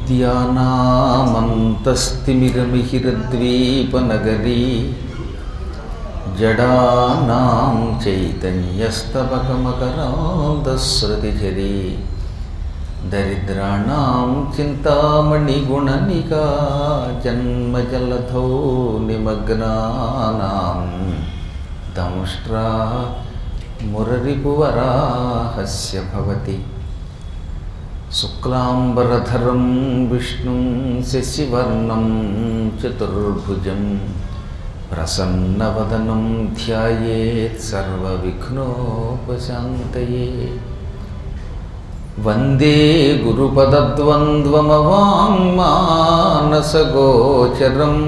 విద్యానామంతస్తిమిరమిహిరద్వీపనగరీ జడానాం చైతన్యస్తబకమకరాంతశ్రుతిచరీ దరిద్రాణం చింతామణిగుణనికా జన్మజలధౌ నిమగ్నానాం దంష్ట్రా మురరిపువరాహస్య భవతి శుక్లాంబరధరం విష్ణుం శశివర్ణం చతుర్భుజం ప్రసన్నవదనం ధ్యాయేత్ సర్వవిఘ్నోపశాంతయే వందే గురుపదద్వంద్వమవాङ्మానసగోచరం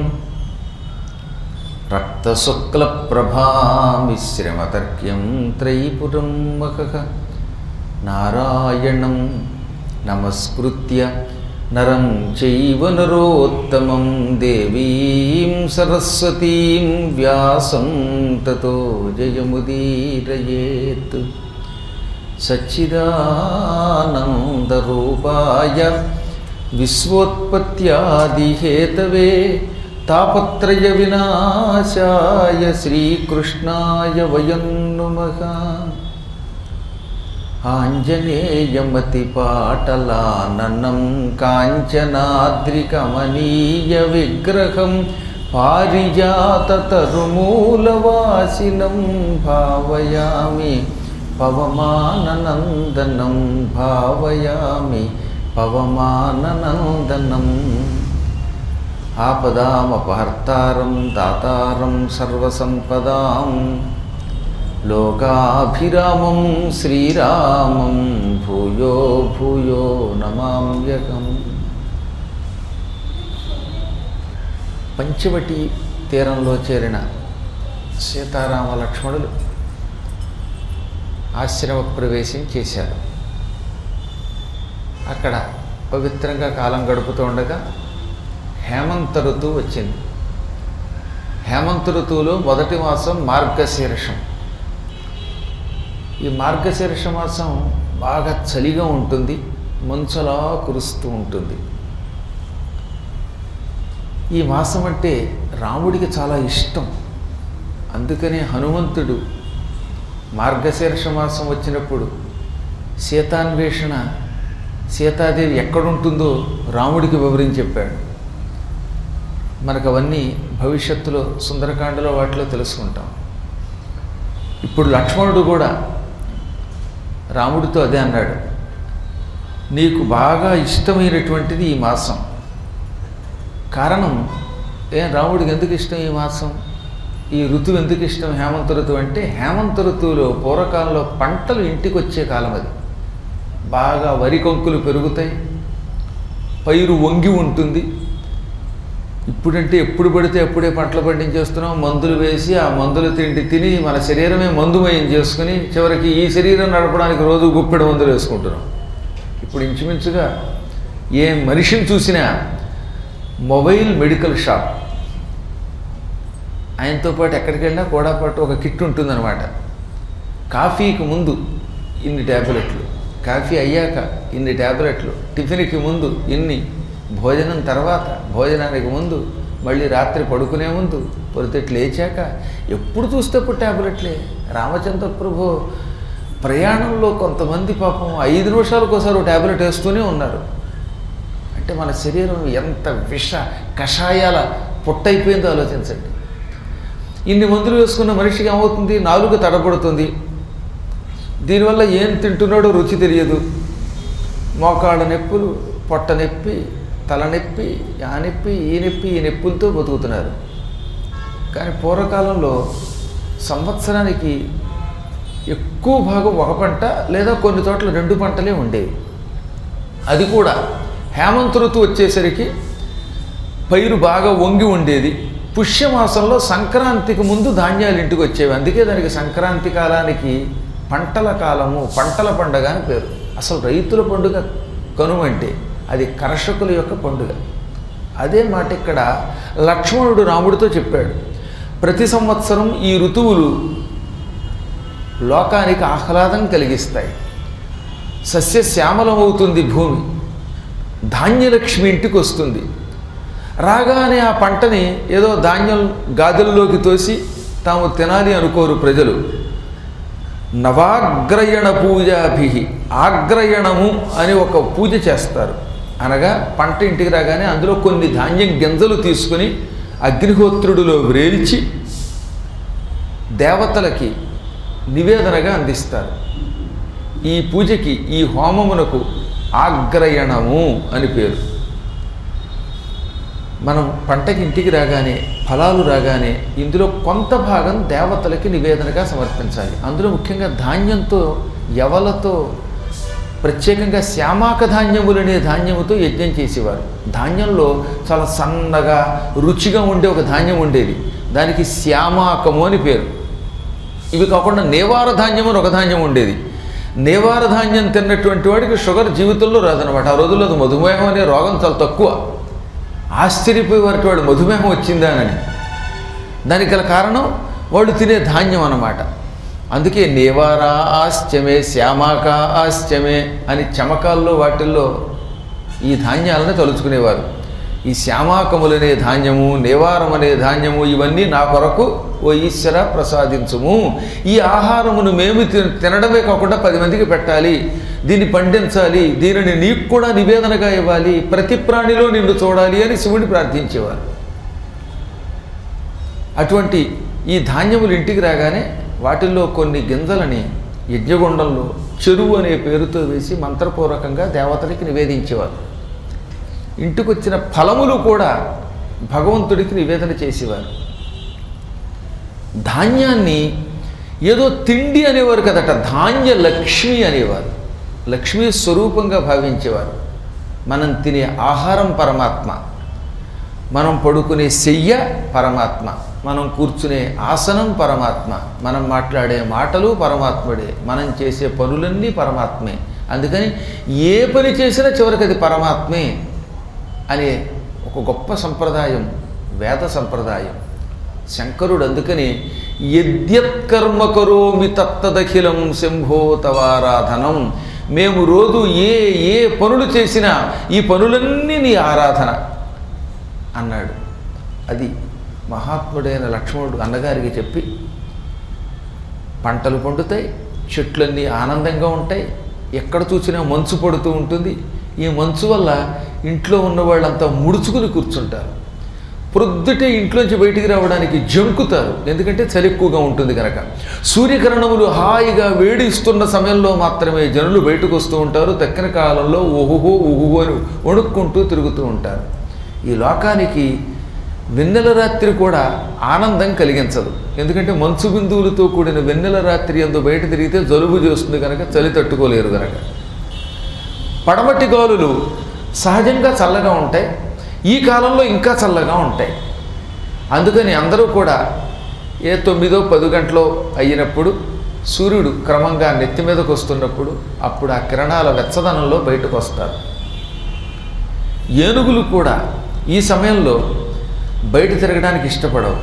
రక్తశుక్లప్రభామిశ్రమతర్క్యం త్రైపురం మఖ నారాయణం నమస్కృత్య నరం చైవ నరోత్తమం దేవీం సరస్వతీం వ్యాసం తతో జయముదీరయేత్ సచ్చిదానందరూపాయ విశ్వోత్పత్యాదిహేతవే తాపత్రయ వినాశాయ శ్రీకృష్ణాయ వయం నుమః ఆంజనేయమతిపాటలాననం కాంచనాద్రికమనీయ విగ్రహం పారిజాతతరుమూలవాసినం భావయామి పవమాననందనం భావయామి పవమాననందనం ఆపదామపహర్తారం దాతారం సర్వసంపదాం లోకాభిరామం శ్రీరామం భూయో భూయో నమామ్యకం పంచవటి తీరంలో చేరిన సీతారామ లక్ష్మణులు ఆశ్రమ ప్రవేశం చేశారు అక్కడ పవిత్రంగా కాలం గడుపుతూ ఉండగా హేమంత ఋతువు వచ్చింది హేమంత ఋతువులో మొదటి మాసం మార్గశీర్షం ఈ మార్గశీర్ష మాసం బాగా చలిగా ఉంటుంది మంచులా కురుస్తూ ఉంటుంది ఈ మాసం అంటే రాముడికి చాలా ఇష్టం అందుకనే హనుమంతుడు మార్గశీర్ష మాసం వచ్చినప్పుడు సీతాన్వేషణ సీతాదేవి ఎక్కడుంటుందో రాముడికి వివరించి చెప్పాడు మనకు అవన్నీ భవిష్యత్తులో సుందరకాండలో వాటిలో తెలుసుకుంటాం ఇప్పుడు లక్ష్మణుడు కూడా రాముడితో అదే అన్నాడు నీకు బాగా ఇష్టమైనటువంటిది ఈ మాసం కారణం ఏం రాముడికి ఎందుకు ఇష్టం ఈ మాసం ఈ ఋతువు ఎందుకు ఇష్టం హేమంత ఋతువు అంటే హేమంత ఋతువులో పూర్వకాలంలో పంటలు ఇంటికి వచ్చే కాలం అది బాగా వరి కొంకులు పెరుగుతాయి పైరు వంగి ఉంటుంది ఇప్పుడంటే ఎప్పుడు పడితే ఎప్పుడే పంటలు పండించేస్తున్నాం మందులు వేసి ఆ మందులు తిండి తిని మన శరీరమే మందుమయం చేసుకుని చివరికి ఈ శరీరం నడపడానికి రోజు గుప్పెడు మందులు వేసుకుంటున్నాం ఇప్పుడు ఇంచుమించుగా ఏ మనిషిని చూసినా మొబైల్ మెడికల్ షాప్ ఆయనతో పాటు ఎక్కడికి వెళ్ళినా కూడా పాటు ఒక కిట్ ఉంటుందన్నమాట కాఫీకి ముందు ఇన్ని ట్యాబ్లెట్లు కాఫీ అయ్యాక ఇన్ని ట్యాబ్లెట్లు టిఫిన్కి ముందు ఇన్ని భోజనం తర్వాత భోజనానికి ముందు మళ్ళీ రాత్రి పడుకునే ముందు పొరితెట్లు లేచాక ఎప్పుడు చూస్తే అప్పుడు ట్యాబ్లెట్లే రామచంద్ర ప్రభు ప్రయాణంలో కొంతమంది పాపం ఐదు నిమిషాలకు ఒకసారి ట్యాబ్లెట్ వేస్తూనే ఉన్నారు అంటే మన శరీరం ఎంత విష కషాయాల పుట్టయిపోయిందో ఆలోచించండి ఇన్ని మందులు వేసుకున్న మనిషికి ఏమవుతుంది నాలుగు తడబడుతుంది దీనివల్ల ఏం తింటున్నాడో రుచి తెలియదు మోకాళ్ళ నొప్పులు పొట్ట నొప్పి తలనొప్పి ఆ నొప్పి ఈ నొప్పి ఈ నొప్పులతో బతుకుతున్నారు కానీ పూర్వకాలంలో సంవత్సరానికి ఎక్కువ భాగం ఒక పంట లేదా కొన్ని చోట్ల రెండు పంటలే ఉండేవి అది కూడా హేమంత ఋతువు వచ్చేసరికి పైరు బాగా వంగి ఉండేది పుష్యమాసంలో సంక్రాంతికి ముందు ధాన్యాలు ఇంటికి వచ్చేవి అందుకే దానికి సంక్రాంతి కాలానికి పంటల కాలము పంటల పండగ అని పేరు అసలు రైతుల పండుగ కనుమంటే అది కర్షకుల యొక్క పండుగ అదే మాట ఇక్కడ లక్ష్మణుడు రాముడితో చెప్పాడు ప్రతి సంవత్సరం ఈ ఋతువులు లోకానికి ఆహ్లాదం కలిగిస్తాయి సస్యశ్యామలమవుతుంది భూమి ధాన్యలక్ష్మి ఇంటికి వస్తుంది రాగానే ఆ పంటని ఏదో ధాన్యం గాదెల్లోకి తోసి తాము తినాలి అనుకోరు ప్రజలు నవాగ్రయణ పూజాభి ఆగ్రయణము అని ఒక పూజ చేస్తారు అనగా పంట ఇంటికి రాగానే అందులో కొన్ని ధాన్యం గింజలు తీసుకుని అగ్నిహోత్రుడిలో వ్రేల్చి దేవతలకి నివేదనగా అందిస్తారు ఈ పూజకి ఈ హోమమునకు ఆగ్రయణము అని పేరు మనం పంటకి ఇంటికి రాగానే ఫలాలు రాగానే ఇందులో కొంత భాగం దేవతలకి నివేదనగా సమర్పించాలి అందులో ముఖ్యంగా ధాన్యంతో ఎవలతో ప్రత్యేకంగా శ్యామాక ధాన్యములనే ధాన్యముతో యజ్ఞం చేసేవారు ధాన్యంలో చాలా సన్నగా రుచిగా ఉండే ఒక ధాన్యం ఉండేది దానికి శ్యామాకము అని పేరు ఇవి కాకుండా నేవార ధాన్యం అని ఒక ధాన్యం ఉండేది నేవార ధాన్యం తిన్నటువంటి వాడికి షుగర్ జీవితంలో రాదనమాట ఆ రోజుల్లో అది మధుమేహం అనే రోగం చాలా తక్కువ ఆశ్చర్యపోయేవారికి వాడు మధుమేహం వచ్చిందా అని దానికి గల కారణం వాళ్ళు తినే ధాన్యం అన్నమాట అందుకే నేవారా ఆశ్చమే శ్యామాక ఆశ్చమే అని చమకాల్లో వాటిల్లో ఈ ధాన్యాలను తలుచుకునేవారు ఈ శ్యామాకములనే ధాన్యము నేవారం అనే ధాన్యము ఇవన్నీ నా కొరకు ఓ ఈశ్వర ప్రసాదించుము ఈ ఆహారమును మేము తి- తినడమే కాకుండా పది మందికి పెట్టాలి దీన్ని పండించాలి దీనిని నీకు కూడా నివేదనగా ఇవ్వాలి ప్రతి ప్రాణిలో నిన్ను చూడాలి అని శివుడిని ప్రార్థించేవారు అటువంటి ఈ ధాన్యములు ఇంటికి రాగానే వాటిల్లో కొన్ని గింజలని యజ్ఞగుండంలో చెరువు అనే పేరుతో వేసి మంత్రపూర్వకంగా దేవతలకి నివేదించేవారు ఇంటికొచ్చిన ఫలములు కూడా భగవంతుడికి నివేదన చేసేవారు ధాన్యాన్ని ఏదో తిండి అనేవారు కదట ధాన్య లక్ష్మి అనేవారు లక్ష్మీ స్వరూపంగా భావించేవారు మనం తినే ఆహారం పరమాత్మ మనం పడుకునే శయ్య పరమాత్మ మనం కూర్చునే ఆసనం పరమాత్మ మనం మాట్లాడే మాటలు పరమాత్ముడే మనం చేసే పనులన్నీ పరమాత్మే అందుకని ఏ పని చేసినా చివరికి అది పరమాత్మే అనే ఒక గొప్ప సంప్రదాయం వేద సంప్రదాయం శంకరుడు అందుకని యద్యత్కర్మ కరోమి తత్తదఖిలం శంభో తవారాధనం మేము రోజు ఏ ఏ పనులు చేసినా ఈ పనులన్నీ నీ ఆరాధన అన్నాడు అది మహాత్ముడైన లక్ష్మణుడు అన్నగారికి చెప్పి పంటలు పండుతాయి చెట్లన్నీ ఆనందంగా ఉంటాయి ఎక్కడ చూసినా మంచు పడుతూ ఉంటుంది ఈ మంచు వల్ల ఇంట్లో ఉన్న వాళ్ళంతా ముడుచుకుని కూర్చుంటారు ప్రొద్దుటే ఇంట్లోంచి బయటికి రావడానికి జంకుతారు ఎందుకంటే చలి ఎక్కువగా ఉంటుంది కనుక సూర్యకిరణములు హాయిగా వేడి ఇస్తున్న సమయంలో మాత్రమే జనులు బయటకు వస్తూ ఉంటారు దక్కన కాలంలో ఊహుహో ఊహుహో అని వణుక్కుంటూ తిరుగుతూ ఉంటారు ఈ లోకానికి వెన్నెల రాత్రి కూడా ఆనందం కలిగించదు ఎందుకంటే మంచు బిందువులతో కూడిన వెన్నెల రాత్రి ఎందు బయట తిరిగితే జలుబు చేస్తుంది కనుక చలి తట్టుకోలేరు కనుక పడమటి గాలులు సహజంగా చల్లగా ఉంటాయి ఈ కాలంలో ఇంకా చల్లగా ఉంటాయి అందుకని అందరూ కూడా ఏ తొమ్మిదో పది గంటలో అయినప్పుడు సూర్యుడు క్రమంగా నెత్తి మీదకు వస్తున్నప్పుడు అప్పుడు ఆ కిరణాల వెచ్చదనంలో బయటకు వస్తారు ఏనుగులు కూడా ఈ సమయంలో బయట తిరగడానికి ఇష్టపడవు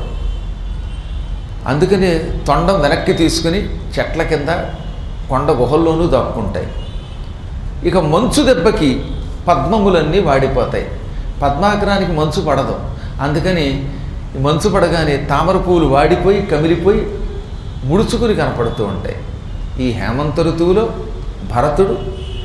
అందుకనే తొండం వెనక్కి తీసుకుని చెట్ల కింద కొండ గుహల్లోనూ దాక్కుంటాయి ఇక మంచు దెబ్బకి పద్మములన్నీ వాడిపోతాయి పద్మాకరానికి మంచు పడదు అందుకని ఈ మంచు పడగానే తామర పువ్వులు వాడిపోయి కమిలిపోయి ముడుచుకుని కనపడుతూ ఉంటాయి ఈ హేమంత ఋతువులో భరతుడు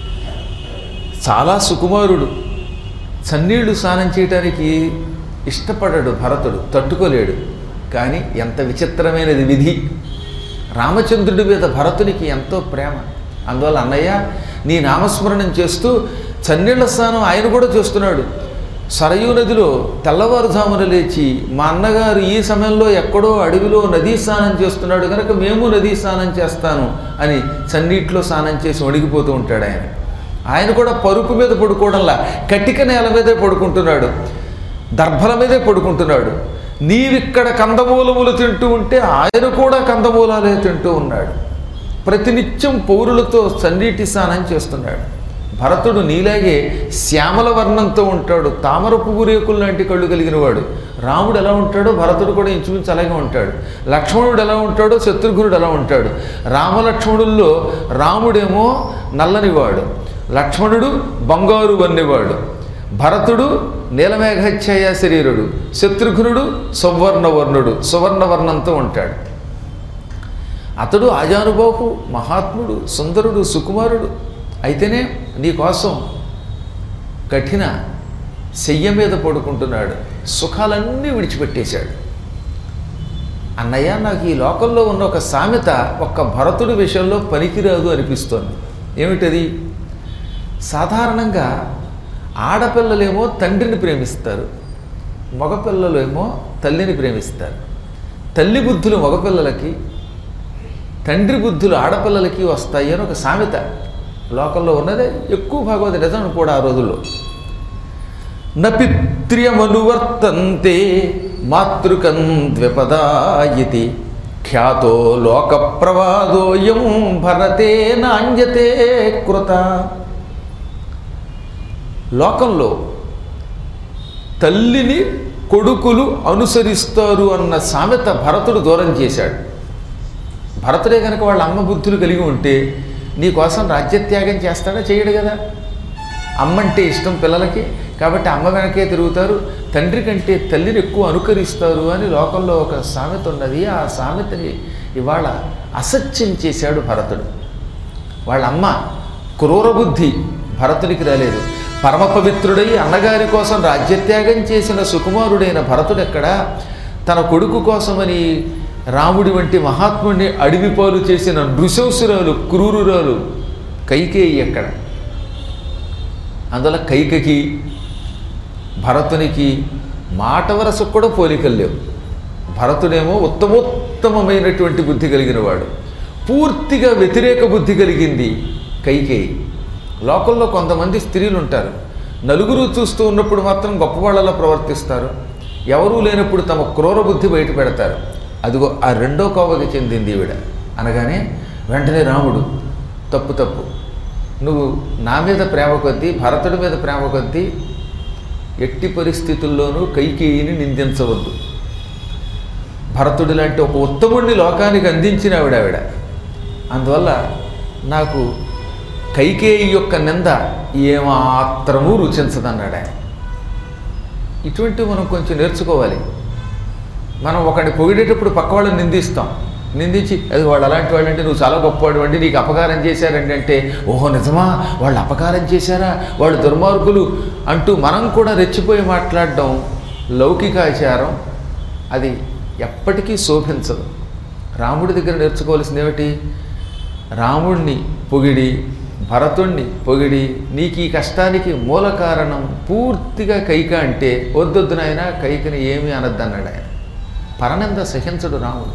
చాలా సుకుమారుడు చన్నీళ్లు స్నానం చేయటానికి ఇష్టపడడు భరతుడు తట్టుకోలేడు కానీ ఎంత విచిత్రమైనది విధి రామచంద్రుడి మీద భరతునికి ఎంతో ప్రేమ అందువల్ల అన్నయ్య నీ నామస్మరణం చేస్తూ చన్నీళ్ల స్నానం ఆయన కూడా చేస్తున్నాడు సరయూ నదిలో తెల్లవారుజామున లేచి మా అన్నగారు ఈ సమయంలో ఎక్కడో అడవిలో నదీ స్నానం చేస్తున్నాడు కనుక మేము నదీ స్నానం చేస్తాను అని చన్నీటిలో స్నానం చేసి వణిగిపోతూ ఉంటాడు ఆయన ఆయన కూడా పరుపు మీద పడుకోవడంలా కటిక నేల మీదే పడుకుంటున్నాడు దర్భల మీదే పడుకుంటున్నాడు నీవిక్కడ కందమూలములు తింటూ ఉంటే ఆయన కూడా కందమూలాలే తింటూ ఉన్నాడు ప్రతినిత్యం పౌరులతో సన్నీటి స్నానం చేస్తున్నాడు భరతుడు నీలాగే శ్యామల వర్ణంతో ఉంటాడు తామర పువ్వు రేకులు లాంటి కళ్ళు కలిగిన వాడు రాముడు ఎలా ఉంటాడో భరతుడు కూడా ఇంచుమించు అలాగే ఉంటాడు లక్ష్మణుడు ఎలా ఉంటాడో శత్రుఘ్నుడు ఎలా ఉంటాడు రామలక్ష్మణుల్లో రాముడేమో నల్లనివాడు లక్ష్మణుడు బంగారు వన్నెవాడు భరతుడు నీలమేఘఛాయ శరీరుడు శత్రుఘ్నుడు సువర్ణవర్ణుడు సువర్ణవర్ణంతో ఉంటాడు అతడు ఆజానుబాహు మహాత్ముడు సుందరుడు సుకుమారుడు అయితేనే నీకోసం కఠిన శయ్య మీద పడుకుంటున్నాడు సుఖాలన్నీ విడిచిపెట్టేశాడు అన్నయ్య నాకు ఈ లోకంలో ఉన్న ఒక సామెత ఒక్క భరతుడి విషయంలో పనికిరాదు అనిపిస్తోంది ఏమిటది సాధారణంగా ఆడపిల్లలేమో తండ్రిని ప్రేమిస్తారు మగపిల్లలేమో తల్లిని ప్రేమిస్తారు తల్లి బుద్ధులు మగపిల్లలకి తండ్రి బుద్ధులు ఆడపిల్లలకి వస్తాయి అని ఒక సామెత లోకంలో ఉన్నదే ఎక్కువ భాగవత నిజం కూడా ఆ రోజుల్లో నపిత్ర్యమనువర్తంతే మాతృకం ద్విపదాయితి ఖ్యాతో లోక ప్రవాదోయం భరతే నాణ్యతే కృత లోకంలో తల్లిని కొడుకులు అనుసరిస్తారు అన్న సామెత భరతుడు దూరం చేశాడు భరతుడే కనుక వాళ్ళ అమ్మ బుద్ధులు కలిగి ఉంటే నీకోసం రాజ్యత్యాగం చేస్తాడా చేయడు కదా అమ్మంటే ఇష్టం పిల్లలకి కాబట్టి అమ్మ వెనకే తిరుగుతారు తండ్రి కంటే తల్లిని ఎక్కువ అనుకరిస్తారు అని లోకంలో ఒక సామెత ఉన్నది ఆ సామెతని ఇవాళ అసత్యం చేశాడు భరతుడు వాళ్ళ అమ్మ క్రూరబుద్ధి భరతుడికి రాలేదు పరమ పవిత్రుడై అన్నగారి కోసం రాజ్యత్యాగం చేసిన సుకుమారుడైన భరతుడు ఎక్కడ తన కొడుకు కోసమని రాముడి వంటి మహాత్ముడిని అడవిపాలు చేసిన నృశంసురాలు క్రూరురాలు కైకేయి ఎక్కడ అందువల్ల కైకకి భరతునికి మాట వరసకు కూడా పోలికలు లేవు భరతుడేమో ఉత్తమోత్తమమైనటువంటి బుద్ధి కలిగిన వాడు పూర్తిగా వ్యతిరేక బుద్ధి కలిగింది కైకేయి లోకంలో కొంతమంది స్త్రీలు ఉంటారు నలుగురు చూస్తూ ఉన్నప్పుడు మాత్రం గొప్పవాళ్ళలో ప్రవర్తిస్తారు ఎవరూ లేనప్పుడు తమ క్రూర బుద్ధి బయట పెడతారు అదిగో ఆ రెండో కోవకి చెందింది ఈవిడ అనగానే వెంటనే రాముడు తప్పు తప్పు నువ్వు నా మీద ప్రేమ కొద్దీ భరతుడి మీద ప్రేమ కొద్దీ ఎట్టి పరిస్థితుల్లోనూ కైకేయిని నిందించవద్దు భరతుడి లాంటి ఒక ఉత్తముడిని లోకానికి అందించిన ఆవిడ ఆవిడ అందువల్ల నాకు కైకేయి యొక్క నింద ఏమాత్రమూ రుచించదన్నాడు ఆయన ఇటువంటివి మనం కొంచెం నేర్చుకోవాలి మనం ఒకడిని పొగిడేటప్పుడు పక్క వాళ్ళని నిందిస్తాం నిందించి అది వాళ్ళు అలాంటి వాళ్ళు అంటే నువ్వు చాలా గొప్పవాడు అండి నీకు అపకారం చేశారండి అంటే ఓహో నిజమా వాళ్ళు అపకారం చేశారా వాళ్ళు దుర్మార్గులు అంటూ మనం కూడా రెచ్చిపోయి మాట్లాడడం లౌకికాచారం అది ఎప్పటికీ శోభించదు రాముడి దగ్గర నేర్చుకోవాల్సింది ఏమిటి రాముణ్ణి పొగిడి భరతుణ్ణి పొగిడి నీకు ఈ కష్టానికి మూల కారణం పూర్తిగా కైక అంటే వద్దొద్దు నాయన కైకని ఏమీ అనద్దన్నాడు ఆయన పరనంద సహించడు రాముడు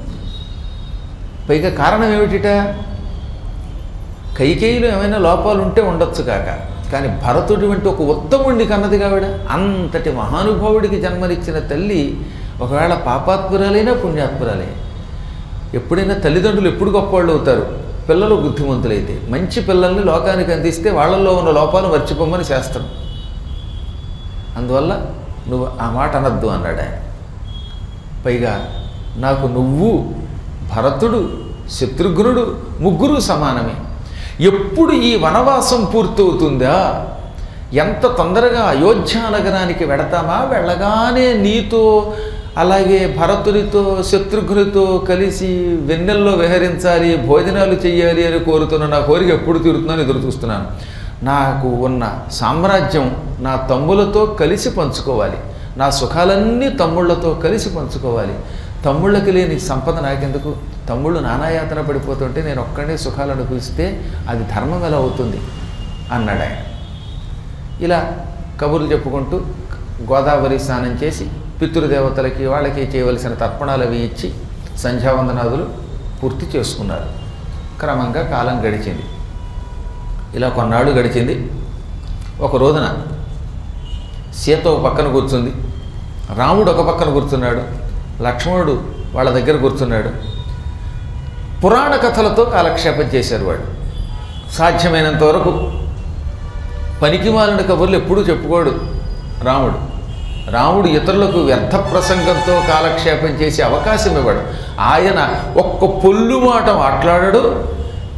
పైగా కారణం ఏమిటిట కైకేయిలో ఏమైనా లోపాలు ఉంటే ఉండొచ్చు కాక కానీ భరతుడి వంటి ఒక ఉత్తముడిని కన్నది కావిడ అంతటి మహానుభావుడికి జన్మనిచ్చిన తల్లి ఒకవేళ పాపాత్మురాలైనా పుణ్యాత్మురాలే ఎప్పుడైనా తల్లిదండ్రులు ఎప్పుడు గొప్పవాళ్ళు అవుతారు పిల్లలు బుద్ధిమంతులైతే మంచి పిల్లల్ని లోకానికి అందిస్తే వాళ్ళల్లో ఉన్న లోపాలు మర్చిపోమని శాస్త్రం అందువల్ల నువ్వు ఆ మాట అనద్దు అన్నాడు ఆయన పైగా నాకు నువ్వు భరతుడు శత్రుఘ్నుడు ముగ్గురు సమానమే ఎప్పుడు ఈ వనవాసం పూర్తవుతుందా ఎంత తొందరగా అయోధ్య నగరానికి వెడతామా వెళ్ళగానే నీతో అలాగే భరతుడితో శత్రుఘ్నుడితో కలిసి వెన్నెల్లో విహరించాలి భోజనాలు చెయ్యాలి అని కోరుతున్న నా కోరిక ఎప్పుడు తీరుతుందని ఎదురు చూస్తున్నాను నాకు ఉన్న సామ్రాజ్యం నా తమ్ములతో కలిసి పంచుకోవాలి నా సుఖాలన్నీ తమ్ముళ్లతో కలిసి పంచుకోవాలి తమ్ముళ్ళకి లేని సంపద నాకెందుకు తమ్ముళ్ళు నానాయాతన పడిపోతుంటే నేను ఒక్కడే సుఖాలు అనుభవిస్తే అది ధర్మం ఎలా అవుతుంది అన్నాడు ఆయన ఇలా కబుర్లు చెప్పుకుంటూ గోదావరి స్నానం చేసి పితృదేవతలకి వాళ్ళకి చేయవలసిన తర్పణాలు అవి ఇచ్చి సంధ్యావందనాదులు పూర్తి చేసుకున్నారు క్రమంగా కాలం గడిచింది ఇలా కొన్నాళ్ళు గడిచింది ఒక రోజున సీత ఒక పక్కన కూర్చుంది రాముడు ఒక పక్కన కూర్చున్నాడు లక్ష్మణుడు వాళ్ళ దగ్గర కూర్చున్నాడు పురాణ కథలతో కాలక్షేపం చేశారు వాడు సాధ్యమైనంత వరకు పనికిమాలిన కబుర్లు ఎప్పుడూ చెప్పుకోడు రాముడు రాముడు ఇతరులకు వ్యర్థ ప్రసంగంతో కాలక్షేపం చేసే అవకాశం ఇవ్వడు ఆయన ఒక్క పొల్లు మాట మాట్లాడడు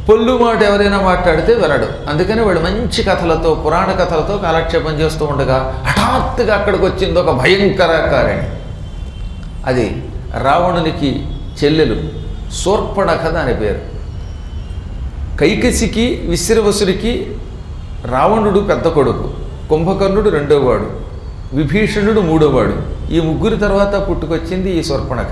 పొల్లు మాట ఎవరైనా మాట్లాడితే వినడు అందుకని వాడు మంచి కథలతో పురాణ కథలతో కాలక్షేపం చేస్తూ ఉండగా హఠాత్తుగా అక్కడికి వచ్చింది ఒక భయంకరకారిణి అది రావణునికి చెల్లెలు శూర్పణఖ దాని పేరు కైకసికి విశ్రవసుడికి రావణుడు పెద్ద కొడుకు కుంభకర్ణుడు రెండోవాడు విభీషణుడు మూడోవాడు ఈ ముగ్గురి తర్వాత పుట్టుకొచ్చింది ఈ శూర్పణఖ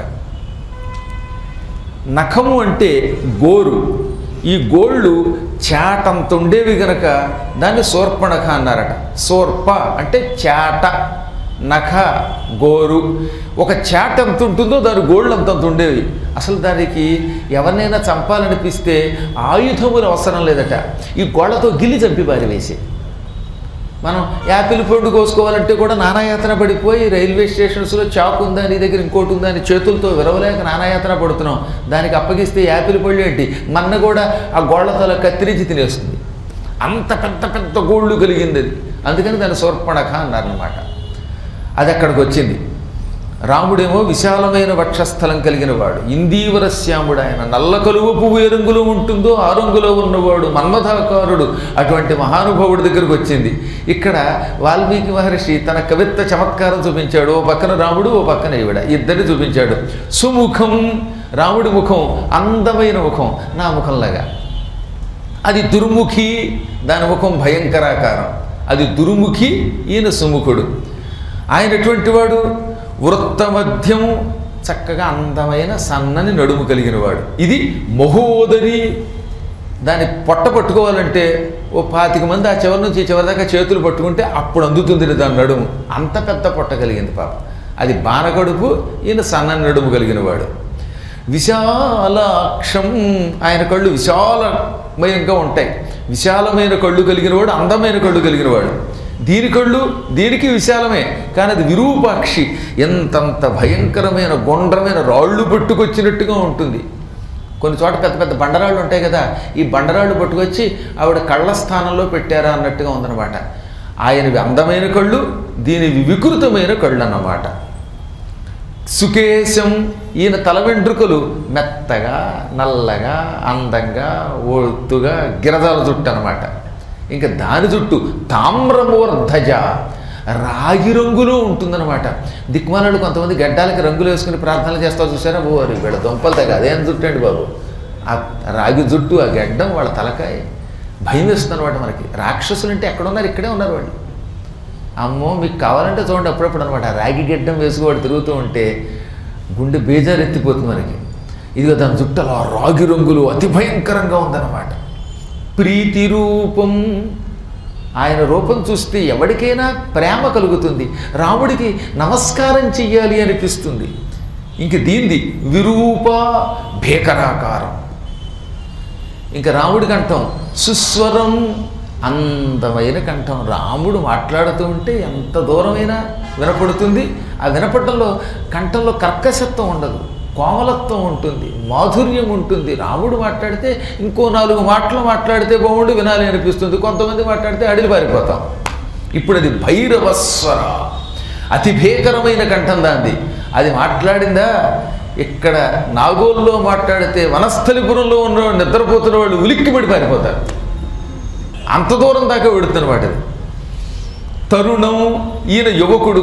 నఖము అంటే గోరు ఈ గోళ్ళు చాటంత ఉండేవి గనక దాన్ని శూర్పణఖ అన్నారట శూర్ప అంటే చాట నఖ గోరు ఒక చాట ఎంత ఉంటుందో దాని గోళ్ళు అంతంత ఉండేవి అసలు దానికి ఎవరినైనా చంపాలనిపిస్తే ఆయుధములు అవసరం లేదట ఈ గోళ్లతో గిల్లి చంపి పారివేసి మనం యాపిల్ పండు కోసుకోవాలంటే కూడా నానాయాతన పడిపోయి రైల్వే స్టేషన్స్లో చాకు ఉందా నీ దగ్గర ఇంకోటి ఉందా అని చేతులతో విరవలేక నానాయాతన పడుతున్నాం దానికి అప్పగిస్తే యాపిల్ పళ్ళు ఏంటి మన్న కూడా ఆ గోళ్లతో కత్తిరించి తినేస్తుంది అంత పెద్ద పెద్ద గోళ్ళు కలిగింది అది అందుకని దాన్ని శూర్పణఖ అన్నారనమాట అది అక్కడికి వచ్చింది రాముడేమో విశాలమైన వక్షస్థలం కలిగిన వాడు ఇందీవర శ్యాముడు ఆయన నల్ల కలువ పువ్వు ఏ రంగులో ఉంటుందో ఆ రంగులో ఉన్నవాడు మన్మథాకారుడు అటువంటి మహానుభావుడి దగ్గరకు వచ్చింది ఇక్కడ వాల్మీకి మహర్షి తన కవిత్వ చమత్కారం చూపించాడు ఓ పక్కన రాముడు ఓ పక్కన ఈవిడ ఇద్దరిని చూపించాడు సుముఖం రాముడి ముఖం అందమైన ముఖం నా ముఖంలాగా అది దుర్ముఖి దాని ముఖం భయంకరాకారం అది దుర్ముఖి ఈయన సుముఖుడు ఆయన ఎటువంటి వాడు వృత్తమధ్యము చక్కగా అందమైన సన్నని నడుము కలిగిన వాడు ఇది మహోదరి దాన్ని పొట్ట పట్టుకోవాలంటే ఓ పాతిక మంది ఆ చివరి నుంచి ఈ చివరి దాకా చేతులు పట్టుకుంటే అప్పుడు అందుతుంది దాని నడుము అంత పెద్ద పొట్ట కలిగింది పాప అది బాణగడుపు ఈయన సన్నని నడుము కలిగిన వాడు విశాలాక్షం ఆయన కళ్ళు విశాలమయంగా ఉంటాయి విశాలమైన కళ్ళు కలిగిన వాడు అందమైన కళ్ళు కలిగిన వాడు దీని కళ్ళు దీనికి విశాలమే కానీ అది విరూపాక్షి ఎంతంత భయంకరమైన గుండ్రమైన రాళ్ళు పట్టుకొచ్చినట్టుగా ఉంటుంది కొన్ని చోట పెద్ద పెద్ద బండరాళ్ళు ఉంటాయి కదా ఈ బండరాళ్ళు పట్టుకొచ్చి ఆవిడ కళ్ళ స్థానంలో పెట్టారా అన్నట్టుగా ఉందన్నమాట ఆయనవి అందమైన కళ్ళు దీనివి వికృతమైన కళ్ళు అన్నమాట సుకేశం ఈయన తల వెంట్రుకలు మెత్తగా నల్లగా అందంగా ఒత్తుగా గిరదాల జుట్టు అనమాట ఇంకా దాని జుట్టు తామ్రమూర్ధజ రాగి రంగులో ఉంటుందన్నమాట దిక్మాలను కొంతమంది గడ్డాలకి రంగులు వేసుకుని ప్రార్థనలు చేస్తారు చూసారా ఓ అరే వీళ్ళ దుంపలు తగ్గ అదేం జుట్టు అండి బాబు ఆ రాగి జుట్టు ఆ గడ్డం వాళ్ళ తలకాయ భయం వేస్తుంది అనమాట మనకి రాక్షసులు అంటే ఎక్కడున్నారు ఇక్కడే ఉన్నారు వాళ్ళు అమ్మో మీకు కావాలంటే చూడండి అప్పుడప్పుడు అనమాట రాగి గడ్డం వేసుకోవాడు తిరుగుతూ ఉంటే గుండె బేజారెత్తిపోతుంది మనకి ఇదిగో దాని జుట్టు అలా రాగి రంగులు అతి భయంకరంగా ఉందన్నమాట ప్రీతి రూపం ఆయన రూపం చూస్తే ఎవరికైనా ప్రేమ కలుగుతుంది రాముడికి నమస్కారం చెయ్యాలి అనిపిస్తుంది ఇంక దీంది విరూప భీకరాకారం ఇంకా రాముడి కంఠం సుస్వరం అందమైన కంఠం రాముడు మాట్లాడుతూ ఉంటే ఎంత దూరమైనా వినపడుతుంది ఆ వినపడటంలో కంఠంలో కర్కశత్వం ఉండదు కోమలత్వం ఉంటుంది మాధుర్యం ఉంటుంది రాముడు మాట్లాడితే ఇంకో నాలుగు మాటలు మాట్లాడితే బాగుండి వినాలి అనిపిస్తుంది కొంతమంది మాట్లాడితే అడిగి పారిపోతాం ఇప్పుడు అది భైరవస్వర అతి భీకరమైన కంఠం దాంది అది మాట్లాడిందా ఇక్కడ నాగోల్లో మాట్లాడితే వనస్థలిపురంలో ఉన్న నిద్రపోతున్న వాళ్ళు ఉలిక్కిపడి పారిపోతారు అంత దూరం దాకా వెడుతున్నమాట అది తరుణం ఈయన యువకుడు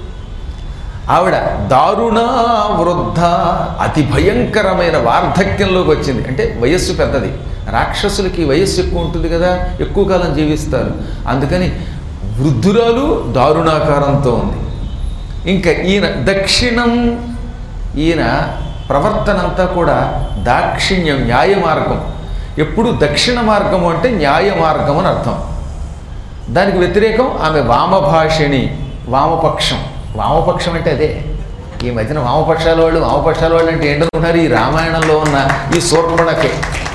ఆవిడ దారుణ వృద్ధ అతి భయంకరమైన వార్ధక్యంలోకి వచ్చింది అంటే వయస్సు పెద్దది రాక్షసులకి వయస్సు ఎక్కువ ఉంటుంది కదా ఎక్కువ కాలం జీవిస్తారు అందుకని వృద్ధురాలు దారుణాకారంతో ఉంది ఇంకా ఈయన దక్షిణం ఈయన ప్రవర్తన అంతా కూడా దాక్షిణ్యం న్యాయ మార్గం ఎప్పుడు దక్షిణ మార్గము అంటే న్యాయ మార్గం అని అర్థం దానికి వ్యతిరేకం ఆమె వామభాషిణి వామపక్షం వామపక్షం అంటే అదే ఈ మధ్యన వామపక్షాల వాళ్ళు వామపక్షాల వాళ్ళు అంటే ఏంటనుకుంటున్నారు ఈ రామాయణంలో ఉన్న ఈ శూర్పణకే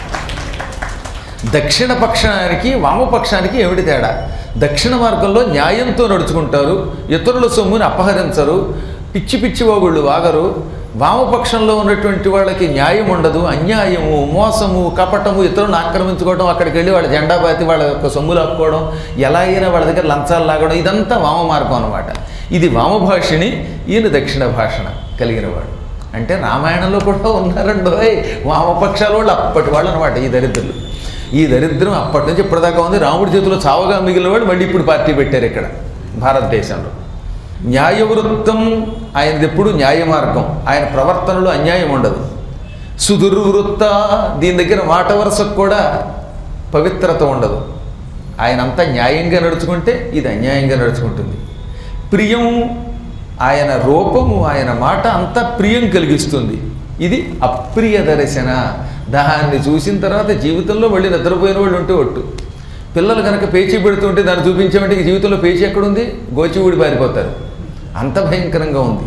దక్షిణ పక్షానికి వామపక్షానికి ఏమిటి తేడా దక్షిణ మార్గంలో న్యాయంతో నడుచుకుంటారు ఇతరుల సొమ్ముని అపహరించరు పిచ్చి పిచ్చి వాగుళ్ళు వాగరు వామపక్షంలో ఉన్నటువంటి వాళ్ళకి న్యాయం ఉండదు అన్యాయము మోసము కపటము ఇతరులను ఆక్రమించుకోవడం అక్కడికి వెళ్ళి వాళ్ళ జెండా పాతి వాళ్ళ యొక్క సొమ్ము లాక్కోవడం ఎలా అయినా వాళ్ళ దగ్గర లంచాలు లాగడం ఇదంతా వామ మార్గం అనమాట ఇది వామభాషిణి ఈయన దక్షిణ భాషణ కలిగిన వాడు అంటే రామాయణంలో కూడా ఉన్నారండోయ్ వామపక్షాల వాళ్ళు అప్పటి వాళ్ళు అనమాట ఈ దరిద్రులు ఈ దరిద్రం అప్పటి నుంచి ఇప్పటిదాకా ఉంది రాముడి చేతిలో చావగా మిగిలిన వాడు మళ్ళీ ఇప్పుడు పార్టీ పెట్టారు ఇక్కడ భారతదేశంలో న్యాయవృత్తం ఆయనది ఎప్పుడు న్యాయ మార్గం ఆయన ప్రవర్తనలో అన్యాయం ఉండదు సుదుర్వృత్త దీని దగ్గర మాట వరుసకు కూడా పవిత్రత ఉండదు ఆయన అంతా న్యాయంగా నడుచుకుంటే ఇది అన్యాయంగా నడుచుకుంటుంది ప్రియం ఆయన రూపము ఆయన మాట అంతా ప్రియం కలిగిస్తుంది ఇది అప్రియ దర్శన దాన్ని చూసిన తర్వాత జీవితంలో మళ్ళీ నిద్రపోయిన వాళ్ళు ఉంటే ఒట్టు పిల్లలు కనుక పేచీ పెడుతుంటే దాన్ని చూపించామంటే ఈ జీవితంలో పేచీ ఎక్కడుంది గోచి ఊడి పారిపోతారు అంత భయంకరంగా ఉంది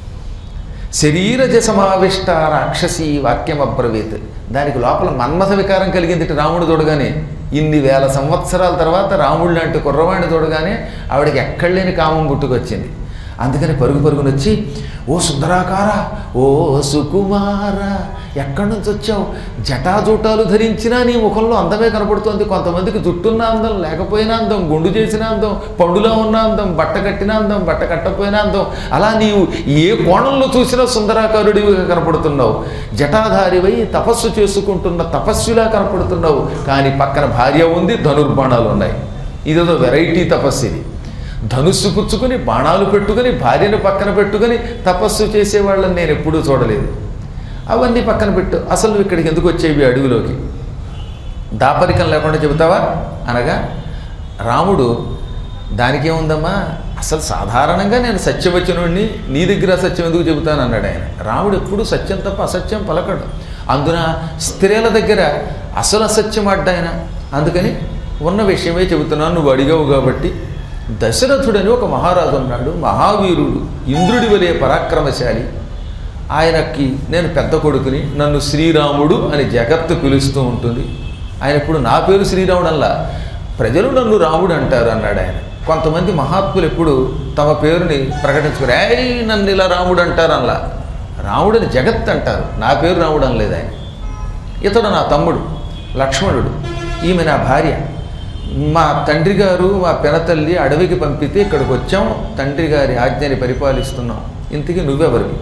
శరీరజ సమావిష్ట రాక్షసి వాక్యం అబ్రవీత్ దానికి లోపల మన్మథ వికారం కలిగింది ఇటు రాముడు చూడగానే ఇన్ని వేల సంవత్సరాల తర్వాత రాముడు లాంటి కుర్రవాడిని చూడగానే ఆవిడకి ఎక్కడ లేని కామం పుట్టుకొచ్చింది అందుకని పరుగు పరుగున వచ్చి ఓ సుందరాకార ఓ సుకుమార ఎక్కడి నుంచి వచ్చావు జటాజూటాలు ధరించినా నీ ముఖంలో అందమే కనపడుతోంది కొంతమందికి జుట్టున్న అందం లేకపోయినా అందం గుండు చేసిన అందం పండులో ఉన్న అందం బట్ట కట్టిన అందం బట్ట కట్టపోయిన అందం అలా నీవు ఏ కోణంలో చూసినా సుందరాకారుడివిగా కనపడుతున్నావు జటాధారివై తపస్సు చేసుకుంటున్న తపస్సులా కనపడుతున్నావు కానీ పక్కన భార్య ఉంది ధనుర్బాణాలు ఉన్నాయి ఇదేదో వెరైటీ తపస్సు ఇది ధనుస్సు పుచ్చుకొని బాణాలు పెట్టుకొని భార్యను పక్కన పెట్టుకొని తపస్సు చేసేవాళ్ళని నేను ఎప్పుడూ చూడలేదు అవన్నీ పక్కన పెట్టు అసలు నువ్వు ఇక్కడికి ఎందుకు వచ్చేవి అడవిలోకి దాపరికం లేకుండా చెబుతావా అనగా రాముడు దానికేముందమ్మా అసలు సాధారణంగా నేను సత్యవచనుడిని నీ దగ్గర సత్యం ఎందుకు చెబుతాను అన్నాడు ఆయన రాముడు ఎప్పుడు సత్యం తప్ప అసత్యం పలకడు అందున స్త్రీల దగ్గర అసలు అసత్యం అడ్డాయన అందుకని ఉన్న విషయమే చెబుతున్నాను నువ్వు అడిగావు కాబట్టి దశరథుడని ఒక మహారాజు ఉన్నాడు మహావీరుడు ఇంద్రుడి వలె పరాక్రమశాలి ఆయనకి నేను పెద్ద కొడుకుని నన్ను శ్రీరాముడు అని జగత్తు పిలుస్తూ ఉంటుంది ఆయన ఇప్పుడు నా పేరు శ్రీరాముడు అల్లా ప్రజలు నన్ను రాముడు అంటారు అన్నాడు ఆయన కొంతమంది మహాత్ములు ఎప్పుడు తమ పేరుని ప్రకటించుకుని ఏయ్ నన్ను ఇలా రాముడు అంటారు అలా రాముడని జగత్ అంటారు నా పేరు రాముడు అనలేదు ఆయన ఇతడు నా తమ్ముడు లక్ష్మణుడు ఈమె నా భార్య మా తండ్రి గారు మా పినతల్లి అడవికి పంపితే ఇక్కడికి వచ్చాం తండ్రి గారి ఆజ్ఞని పరిపాలిస్తున్నాం ఇంతకీ నువ్వెవరివి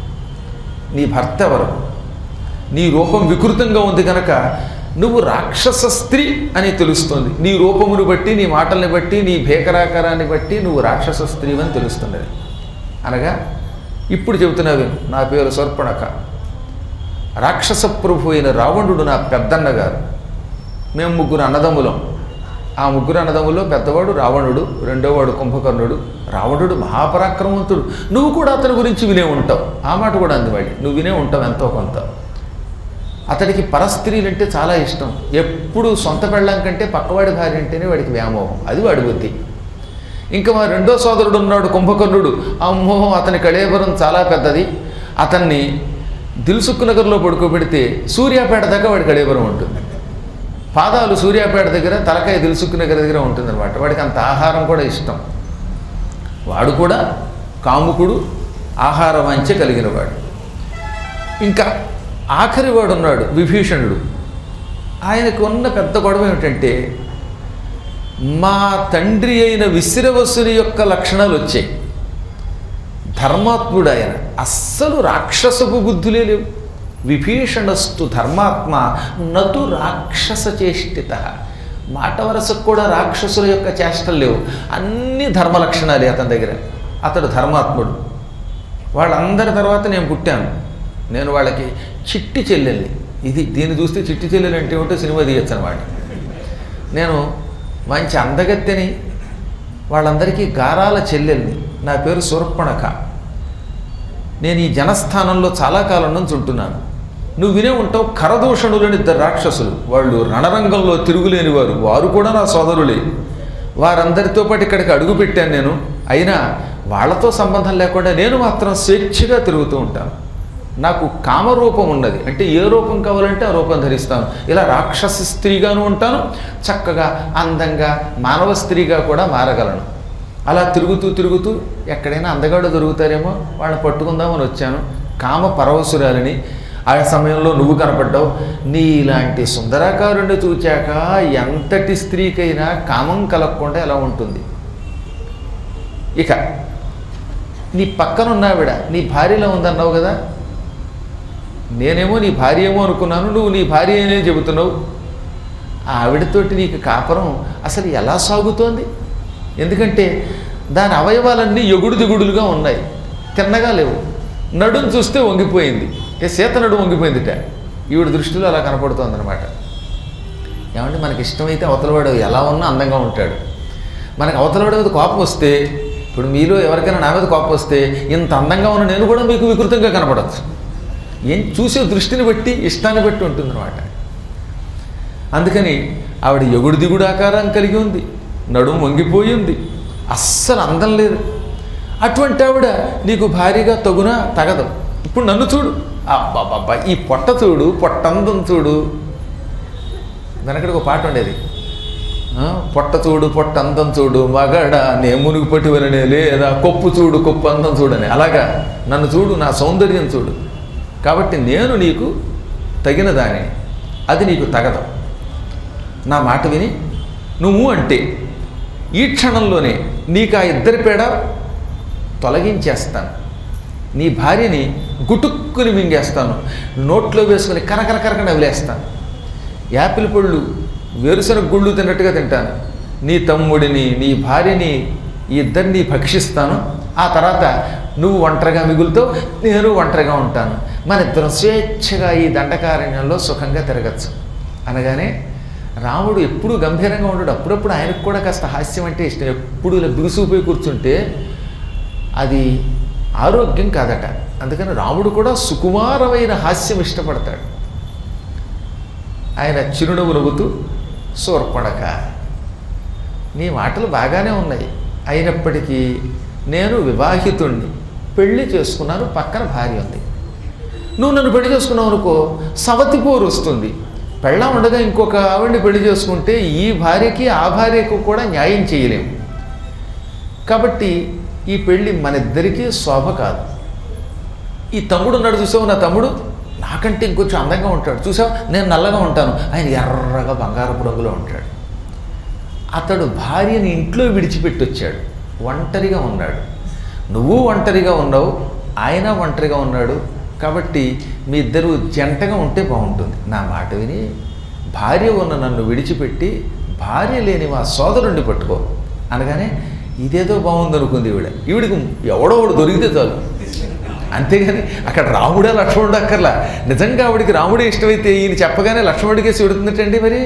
నీ భర్త ఎవరు నీ రూపం వికృతంగా ఉంది కనుక నువ్వు రాక్షస స్త్రీ అని తెలుస్తుంది నీ రూపమును బట్టి నీ మాటల్ని బట్టి నీ భేకరాకారాన్ని బట్టి నువ్వు రాక్షస స్త్రీ అని తెలుస్తున్నది అనగా ఇప్పుడు చెబుతున్నావు నా పేరు సర్పణక రాక్షస ప్రభు అయిన రావణుడు నా పెద్దన్న గారు మేము ముగ్గురు అన్నదమ్ములం ఆ ముగ్గురు అన్నదమ్ముల్లో పెద్దవాడు రావణుడు రెండోవాడు కుంభకర్ణుడు రావణుడు మహాపరాక్రమవంతుడు నువ్వు కూడా అతని గురించి వినే ఉంటావు ఆ మాట కూడా అంది వాడి నువ్వు వినే ఉంటావు ఎంతో కొంత అతడికి పరస్త్రీలంటే చాలా ఇష్టం ఎప్పుడు సొంత పెళ్ళం కంటే పక్కవాడి భార్య అంటేనే వాడికి వ్యామోహం అది వాడి బుద్ధి ఇంకా మా రెండో సోదరుడు ఉన్నాడు కుంభకర్ణుడు అమ్మో అతని కళేబరం చాలా పెద్దది అతన్ని దిల్సుక్ నగర్లో పడుకోబెడితే సూర్యాపేట దాకా వాడి కళేబరం ఉంటుంది పాదాలు సూర్యాపేట దగ్గర తలకాయ దిల్సుక్ నగర్ దగ్గర ఉంటుందన్నమాట వాడికి అంత ఆహారం కూడా ఇష్టం వాడు కూడా కాముకుడు ఆహార వాంఛ కలిగిన వాడు ఇంకా ఆఖరి వాడు ఉన్నాడు విభీషణుడు ఆయనకు ఉన్న పెద్ద గొడవ ఏమిటంటే మా తండ్రి అయిన విశ్రవసుని యొక్క లక్షణాలు వచ్చాయి ధర్మాత్ముడు ఆయన అస్సలు రాక్షసపు బుద్ధులే లేవు విభీషణస్తు ధర్మాత్మ నటు రాక్షస చేష్టిత మాట వరసకు కూడా రాక్షసుల యొక్క చేష్టలు లేవు అన్ని ధర్మ లక్షణాలే అతని దగ్గర అతడు ధర్మాత్ముడు వాళ్ళందరి తర్వాత నేను పుట్టాను నేను వాళ్ళకి చిట్టి చెల్లెల్ని ఇది దీన్ని చూస్తే చిట్టి చెల్లెలు అంటే ఏమిటో సినిమా తీయచ్చు అనమాట నేను మంచి అందగత్తెని వాళ్ళందరికీ గారాల చెల్లెల్ని నా పేరు సురప్పణక నేను ఈ జనస్థానంలో చాలా కాలం నుంచి ఉంటున్నాను నువ్వు వినే ఉంటావు కరదూషణులని ఇద్దరు రాక్షసులు వాళ్ళు రణరంగంలో తిరుగులేని వారు వారు కూడా నా సోదరులే వారందరితో పాటు ఇక్కడికి అడుగు పెట్టాను నేను అయినా వాళ్ళతో సంబంధం లేకుండా నేను మాత్రం స్వేచ్ఛగా తిరుగుతూ ఉంటాను నాకు కామరూపం ఉన్నది అంటే ఏ రూపం కావాలంటే ఆ రూపం ధరిస్తాను ఇలా రాక్షస స్త్రీగాను ఉంటాను చక్కగా అందంగా మానవ స్త్రీగా కూడా మారగలను అలా తిరుగుతూ తిరుగుతూ ఎక్కడైనా అందగాడు దొరుకుతారేమో వాళ్ళని పట్టుకుందామని వచ్చాను కామ పరవశురాలని ఆ సమయంలో నువ్వు కనపడ్డావు నీలాంటి సుందరాకారుణ్ణి చూచాక ఎంతటి స్త్రీకైనా కామం కలగకుండా ఎలా ఉంటుంది ఇక నీ పక్కన ఉన్నావిడ నీ భార్యలో ఉందన్నావు కదా నేనేమో నీ భార్య ఏమో అనుకున్నాను నువ్వు నీ భార్య అనే చెబుతున్నావు ఆ ఆవిడతోటి నీకు కాపురం అసలు ఎలా సాగుతోంది ఎందుకంటే దాని అవయవాలన్నీ ఎగుడు దిగుడులుగా ఉన్నాయి తిన్నగా లేవు నడుం చూస్తే వంగిపోయింది ఏ సీత నడుము వంగిపోయిందిట ఈవిడ దృష్టిలో అలా కనపడుతోంది అనమాట ఏమంటే మనకి ఇష్టమైతే అవతలవాడు ఎలా ఉన్నా అందంగా ఉంటాడు మనకు అవతలవాడి మీద కోపం వస్తే ఇప్పుడు మీలో ఎవరికైనా నా మీద కోపం వస్తే ఇంత అందంగా ఉన్న నేను కూడా మీకు వికృతంగా కనపడచ్చు ఏం చూసే దృష్టిని బట్టి ఇష్టాన్ని బట్టి ఉంటుందన్నమాట అందుకని ఆవిడ ఎగుడు దిగుడు ఆకారం కలిగి ఉంది నడుము వంగిపోయి ఉంది అస్సలు అందం లేదు అటువంటి ఆవిడ నీకు భారీగా తగునా తగదు ఇప్పుడు నన్ను చూడు అబ్బాబ్బా ఈ పొట్ట చూడు పొట్టందం చూడు వెనకడికి ఒక పాట ఉండేది ఆ, పొట్ట చూడు పొట్ట అందం చూడు మగడ నే మునుగు పట్టివలనే లేదా కొప్పు చూడు కొప్పు అందం చూడని అలాగా నన్ను చూడు నా సౌందర్యం చూడు కాబట్టి నేను నీకు తగిన దానిని అది నీకు తగదు నా మాట విని నువ్వు అంటే ఈ క్షణంలోనే నీకు ఆ ఇద్దరి పేడ తొలగించేస్తాను నీ భార్యని గుటుక్కుని మింగేస్తాను నోట్లో వేసుకుని కరకర కరక నవ్వులేస్తాను యాపిల్ పళ్ళు వేరుశనగ గుళ్ళు తిన్నట్టుగా తింటాను నీ తమ్ముడిని నీ భార్యని ఈ ఇద్దరిని భక్షిస్తాను ఆ తర్వాత నువ్వు ఒంటరిగా మిగులుతావు నేను ఒంటరిగా ఉంటాను మన ఇద్దరం స్వేచ్ఛగా ఈ దండకారణ్యంలో సుఖంగా తిరగచ్చు అనగానే రాముడు ఎప్పుడూ గంభీరంగా ఉండడు అప్పుడప్పుడు ఆయనకు కూడా కాస్త హాస్యం అంటే ఇష్టం ఎప్పుడు ఇలా బిగుసుకుపోయి కూర్చుంటే అది ఆరోగ్యం కాదట అందుకని రాముడు కూడా సుకుమారమైన హాస్యం ఇష్టపడతాడు ఆయన చిరునవ్వు నవ్వుతూ సూర్పణక నీ మాటలు బాగానే ఉన్నాయి అయినప్పటికీ నేను వివాహితుణ్ణి పెళ్లి చేసుకున్నాను పక్కన భార్య ఉంది నువ్వు నన్ను పెళ్లి చేసుకున్నావు అనుకో సవతి పోరు వస్తుంది పెళ్ళం ఉండగా ఇంకొక ఆవిడ్ని పెళ్లి చేసుకుంటే ఈ భార్యకి ఆ భార్యకు కూడా న్యాయం చేయలేము కాబట్టి ఈ పెళ్ళి మన ఇద్దరికీ శోభ కాదు ఈ తమ్ముడు ఉన్నాడు చూసావు నా తమ్ముడు నాకంటే ఇంకొంచెం అందంగా ఉంటాడు చూసావు నేను నల్లగా ఉంటాను ఆయన ఎర్రగా బంగారపు రంగులో ఉంటాడు అతడు భార్యని ఇంట్లో విడిచిపెట్టి వచ్చాడు ఒంటరిగా ఉన్నాడు నువ్వు ఒంటరిగా ఉన్నావు ఆయన ఒంటరిగా ఉన్నాడు కాబట్టి మీ ఇద్దరు జంటగా ఉంటే బాగుంటుంది నా మాట విని భార్య ఉన్న నన్ను విడిచిపెట్టి భార్య లేని మా సోదరుణ్ణి పట్టుకో అనగానే ఇదేదో బాగుంది అనుకుంది ఈవిడ ఈవిడికి ఎవడో ఒకడు దొరికితే చాలు అంతేగాని అక్కడ రాముడే లక్ష్మణుడు అక్కర్లా నిజంగా ఆవిడికి రాముడే ఇష్టమైతే ఈయన చెప్పగానే లక్ష్మణుడికే చూడుతుందటండి మరి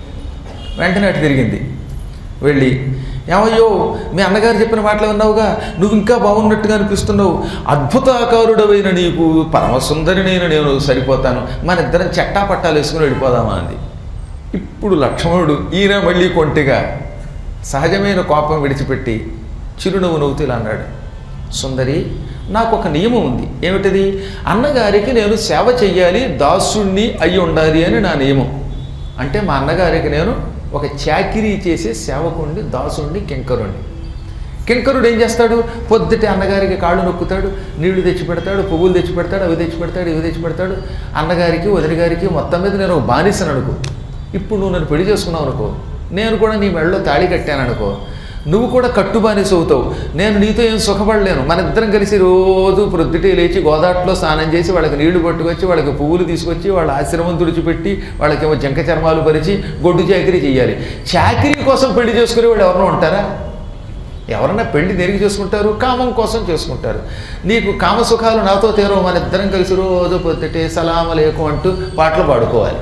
వెంటనే అటు తిరిగింది వెళ్ళి ఏమయ్యో మీ అన్నగారు చెప్పిన మాటలు విన్నావుగా నువ్వు ఇంకా బాగున్నట్టుగా అనిపిస్తున్నావు అద్భుతాకారుడవైన నీకు పరమసుందరినైన నేను సరిపోతాను మన ఇద్దరం చెట్టా పట్టాలు వేసుకుని వెళ్ళిపోదామా అంది ఇప్పుడు లక్ష్మణుడు ఈయన మళ్ళీ కొంటిగా సహజమైన కోపం విడిచిపెట్టి చిరునవ్వు నవ్వుతూ ఇలా అన్నాడు సుందరి నాకు ఒక నియమం ఉంది ఏమిటిది అన్నగారికి నేను సేవ చెయ్యాలి దాసుణ్ణి అయి ఉండాలి అని నా నియమం అంటే మా అన్నగారికి నేను ఒక చాకిరీ చేసే సేవకుణ్ణి దాసుణ్ణి కింకరుణ్ణి కింకరుడు ఏం చేస్తాడు పొద్దుటే అన్నగారికి కాళ్ళు నొక్కుతాడు నీళ్లు తెచ్చి పెడతాడు పువ్వులు తెచ్చి పెడతాడు అవి తెచ్చి పెడతాడు ఇవి తెచ్చి పెడతాడు అన్నగారికి వదిన గారికి మొత్తం మీద నేను ఒక బానిసను అనుకో ఇప్పుడు నువ్వు నన్ను పెళ్లి చేసుకున్నావు అనుకో నేను కూడా నీ మెడలో తాళి కట్టాను అనుకో నువ్వు కూడా కట్టు బానిస అవుతావు నేను నీతో ఏం సుఖపడలేను మన ఇద్దరం కలిసి రోజు ప్రొద్దుటే లేచి గోదాట్లో స్నానం చేసి వాళ్ళకి నీళ్లు పట్టుకొచ్చి వాళ్ళకి పువ్వులు తీసుకొచ్చి వాళ్ళ ఆశ్రమం తుడిచిపెట్టి వాళ్ళకేమో జంక చర్మాలు పరిచి గొడ్డు చాకరీ చేయాలి చాకరీ కోసం పెళ్లి చేసుకునే వాళ్ళు ఎవరైనా ఉంటారా ఎవరన్నా పెళ్లి దేనికి చేసుకుంటారు కామం కోసం చేసుకుంటారు నీకు కామసుఖాలు నాతో తీరవు మన ఇద్దరం కలిసి రోజు పొద్దుటే సలామలేకు అంటూ పాటలు పాడుకోవాలి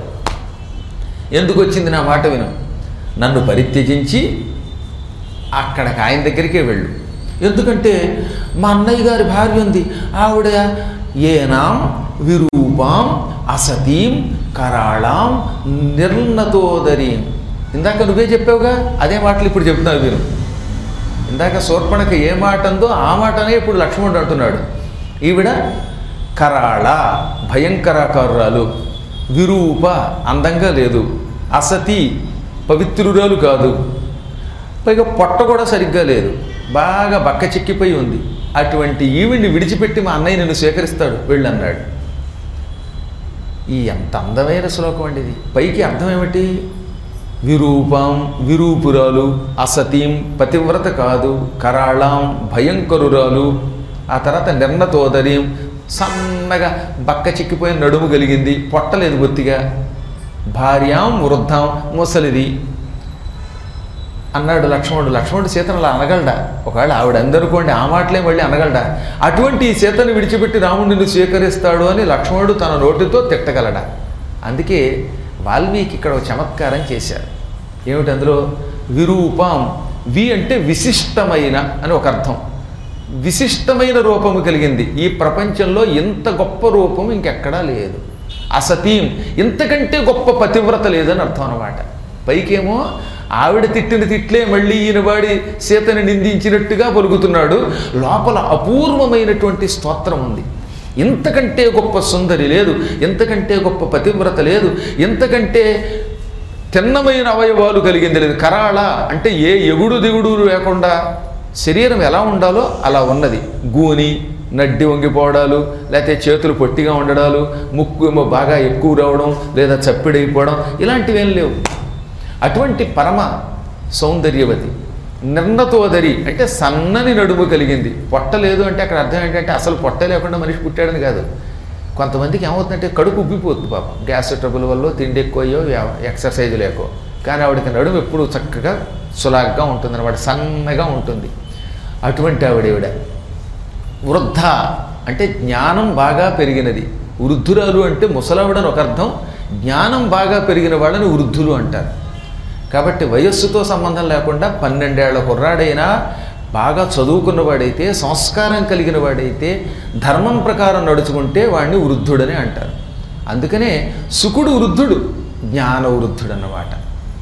ఎందుకు వచ్చింది నా మాట విను నన్ను పరిత్యజించి అక్కడికి ఆయన దగ్గరికే వెళ్ళు ఎందుకంటే మా అన్నయ్య గారి భార్య ఉంది ఆవిడ ఏనాం విరూపాం అసతీం కరాళాం నిర్ణతోదరీం ఇందాక నువ్వే చెప్పావుగా అదే మాటలు ఇప్పుడు చెప్తున్నావు వీరు ఇందాక శూర్పణకి ఏ మాట అందో ఆ మాటనే ఇప్పుడు లక్ష్మణుడు అంటున్నాడు ఈవిడ కరాళ భయంకరాకారురాలు విరూప అందంగా లేదు అసతి పవిత్రురాలు కాదు పైగా పొట్ట కూడా సరిగ్గా లేదు బాగా బక్క చిక్కిపోయి ఉంది అటువంటి ఈవిడ్ని విడిచిపెట్టి మా అన్నయ్య నిన్ను స్వీకరిస్తాడు వెళ్ళన్నాడు ఈ ఎంత అందమైన శ్లోకం అండి ఇది పైకి అర్థం ఏమిటి విరూపం విరూపురాలు అసతీం పతివ్రత కాదు కరాళాం భయంకరురాలు ఆ తర్వాత నిర్ణతోదరీం సన్నగా బక్క చిక్కిపోయిన నడుము కలిగింది పొట్టలేదు బొత్తిగా భార్యాం వృద్ధాం ముసలిది అన్నాడు లక్ష్మణుడు లక్ష్మణుడు సీతను అలా అనగలడా ఒకవేళ ఆవిడ అందరుకోండి ఆ మాటలే మళ్ళీ అనగలడా అటువంటి ఈ సీతను విడిచిపెట్టి రాముడిని స్వీకరిస్తాడు అని లక్ష్మణుడు తన నోటితో తిట్టగలడా అందుకే వాల్మీకి ఇక్కడ ఒక చమత్కారం చేశారు ఏమిటి అందులో విరూపం వి అంటే విశిష్టమైన అని ఒక అర్థం విశిష్టమైన రూపము కలిగింది ఈ ప్రపంచంలో ఇంత గొప్ప రూపం ఇంకెక్కడా లేదు అసతీం ఇంతకంటే గొప్ప పతివ్రత లేదని అర్థం అనమాట పైకేమో ఆవిడ తిట్టిన తిట్లే మళ్ళీ ఈయన వాడి సీతని నిందించినట్టుగా పలుకుతున్నాడు లోపల అపూర్వమైనటువంటి స్తోత్రం ఉంది ఇంతకంటే గొప్ప సుందరి లేదు ఇంతకంటే గొప్ప పతివ్రత లేదు ఇంతకంటే తిన్నమైన అవయవాలు కలిగింది లేదు కరాళ అంటే ఏ ఎగుడు దిగుడు లేకుండా శరీరం ఎలా ఉండాలో అలా ఉన్నది గూని నడ్డి వంగిపోవడాలు లేకపోతే చేతులు పొట్టిగా ఉండడాలు ముక్కు ఏమో బాగా ఎక్కువ రావడం లేదా చప్పిడైపోవడం ఇలాంటివి ఏం లేవు అటువంటి పరమ సౌందర్యవతి నిర్ణతోదరి అంటే సన్నని నడుము కలిగింది పొట్ట లేదు అంటే అక్కడ అర్థం ఏంటంటే అసలు పొట్ట లేకుండా మనిషి పుట్టాడని కాదు కొంతమందికి ఏమవుతుందంటే కడుపు ఉబ్బిపోతుంది పాపం గ్యాస్ ట్రబుల్ వల్ల తిండి ఎక్కువయ్యో ఎక్సర్సైజ్ లేకో కానీ ఆవిడకి నడుము ఎప్పుడు చక్కగా సులాగ్గా ఉంటుంది అనమాట సన్నగా ఉంటుంది అటువంటి ఆవిడేవిడ వృద్ధ అంటే జ్ఞానం బాగా పెరిగినది వృద్ధురాలు అంటే ముసలావిడని ఒక అర్థం జ్ఞానం బాగా పెరిగిన వాళ్ళని వృద్ధులు అంటారు కాబట్టి వయస్సుతో సంబంధం లేకుండా పన్నెండేళ్ల కుర్రాడైనా బాగా చదువుకున్నవాడైతే సంస్కారం కలిగిన వాడైతే ధర్మం ప్రకారం నడుచుకుంటే వాడిని వృద్ధుడని అంటారు అందుకనే సుకుడు వృద్ధుడు జ్ఞాన వృద్ధుడు అన్నమాట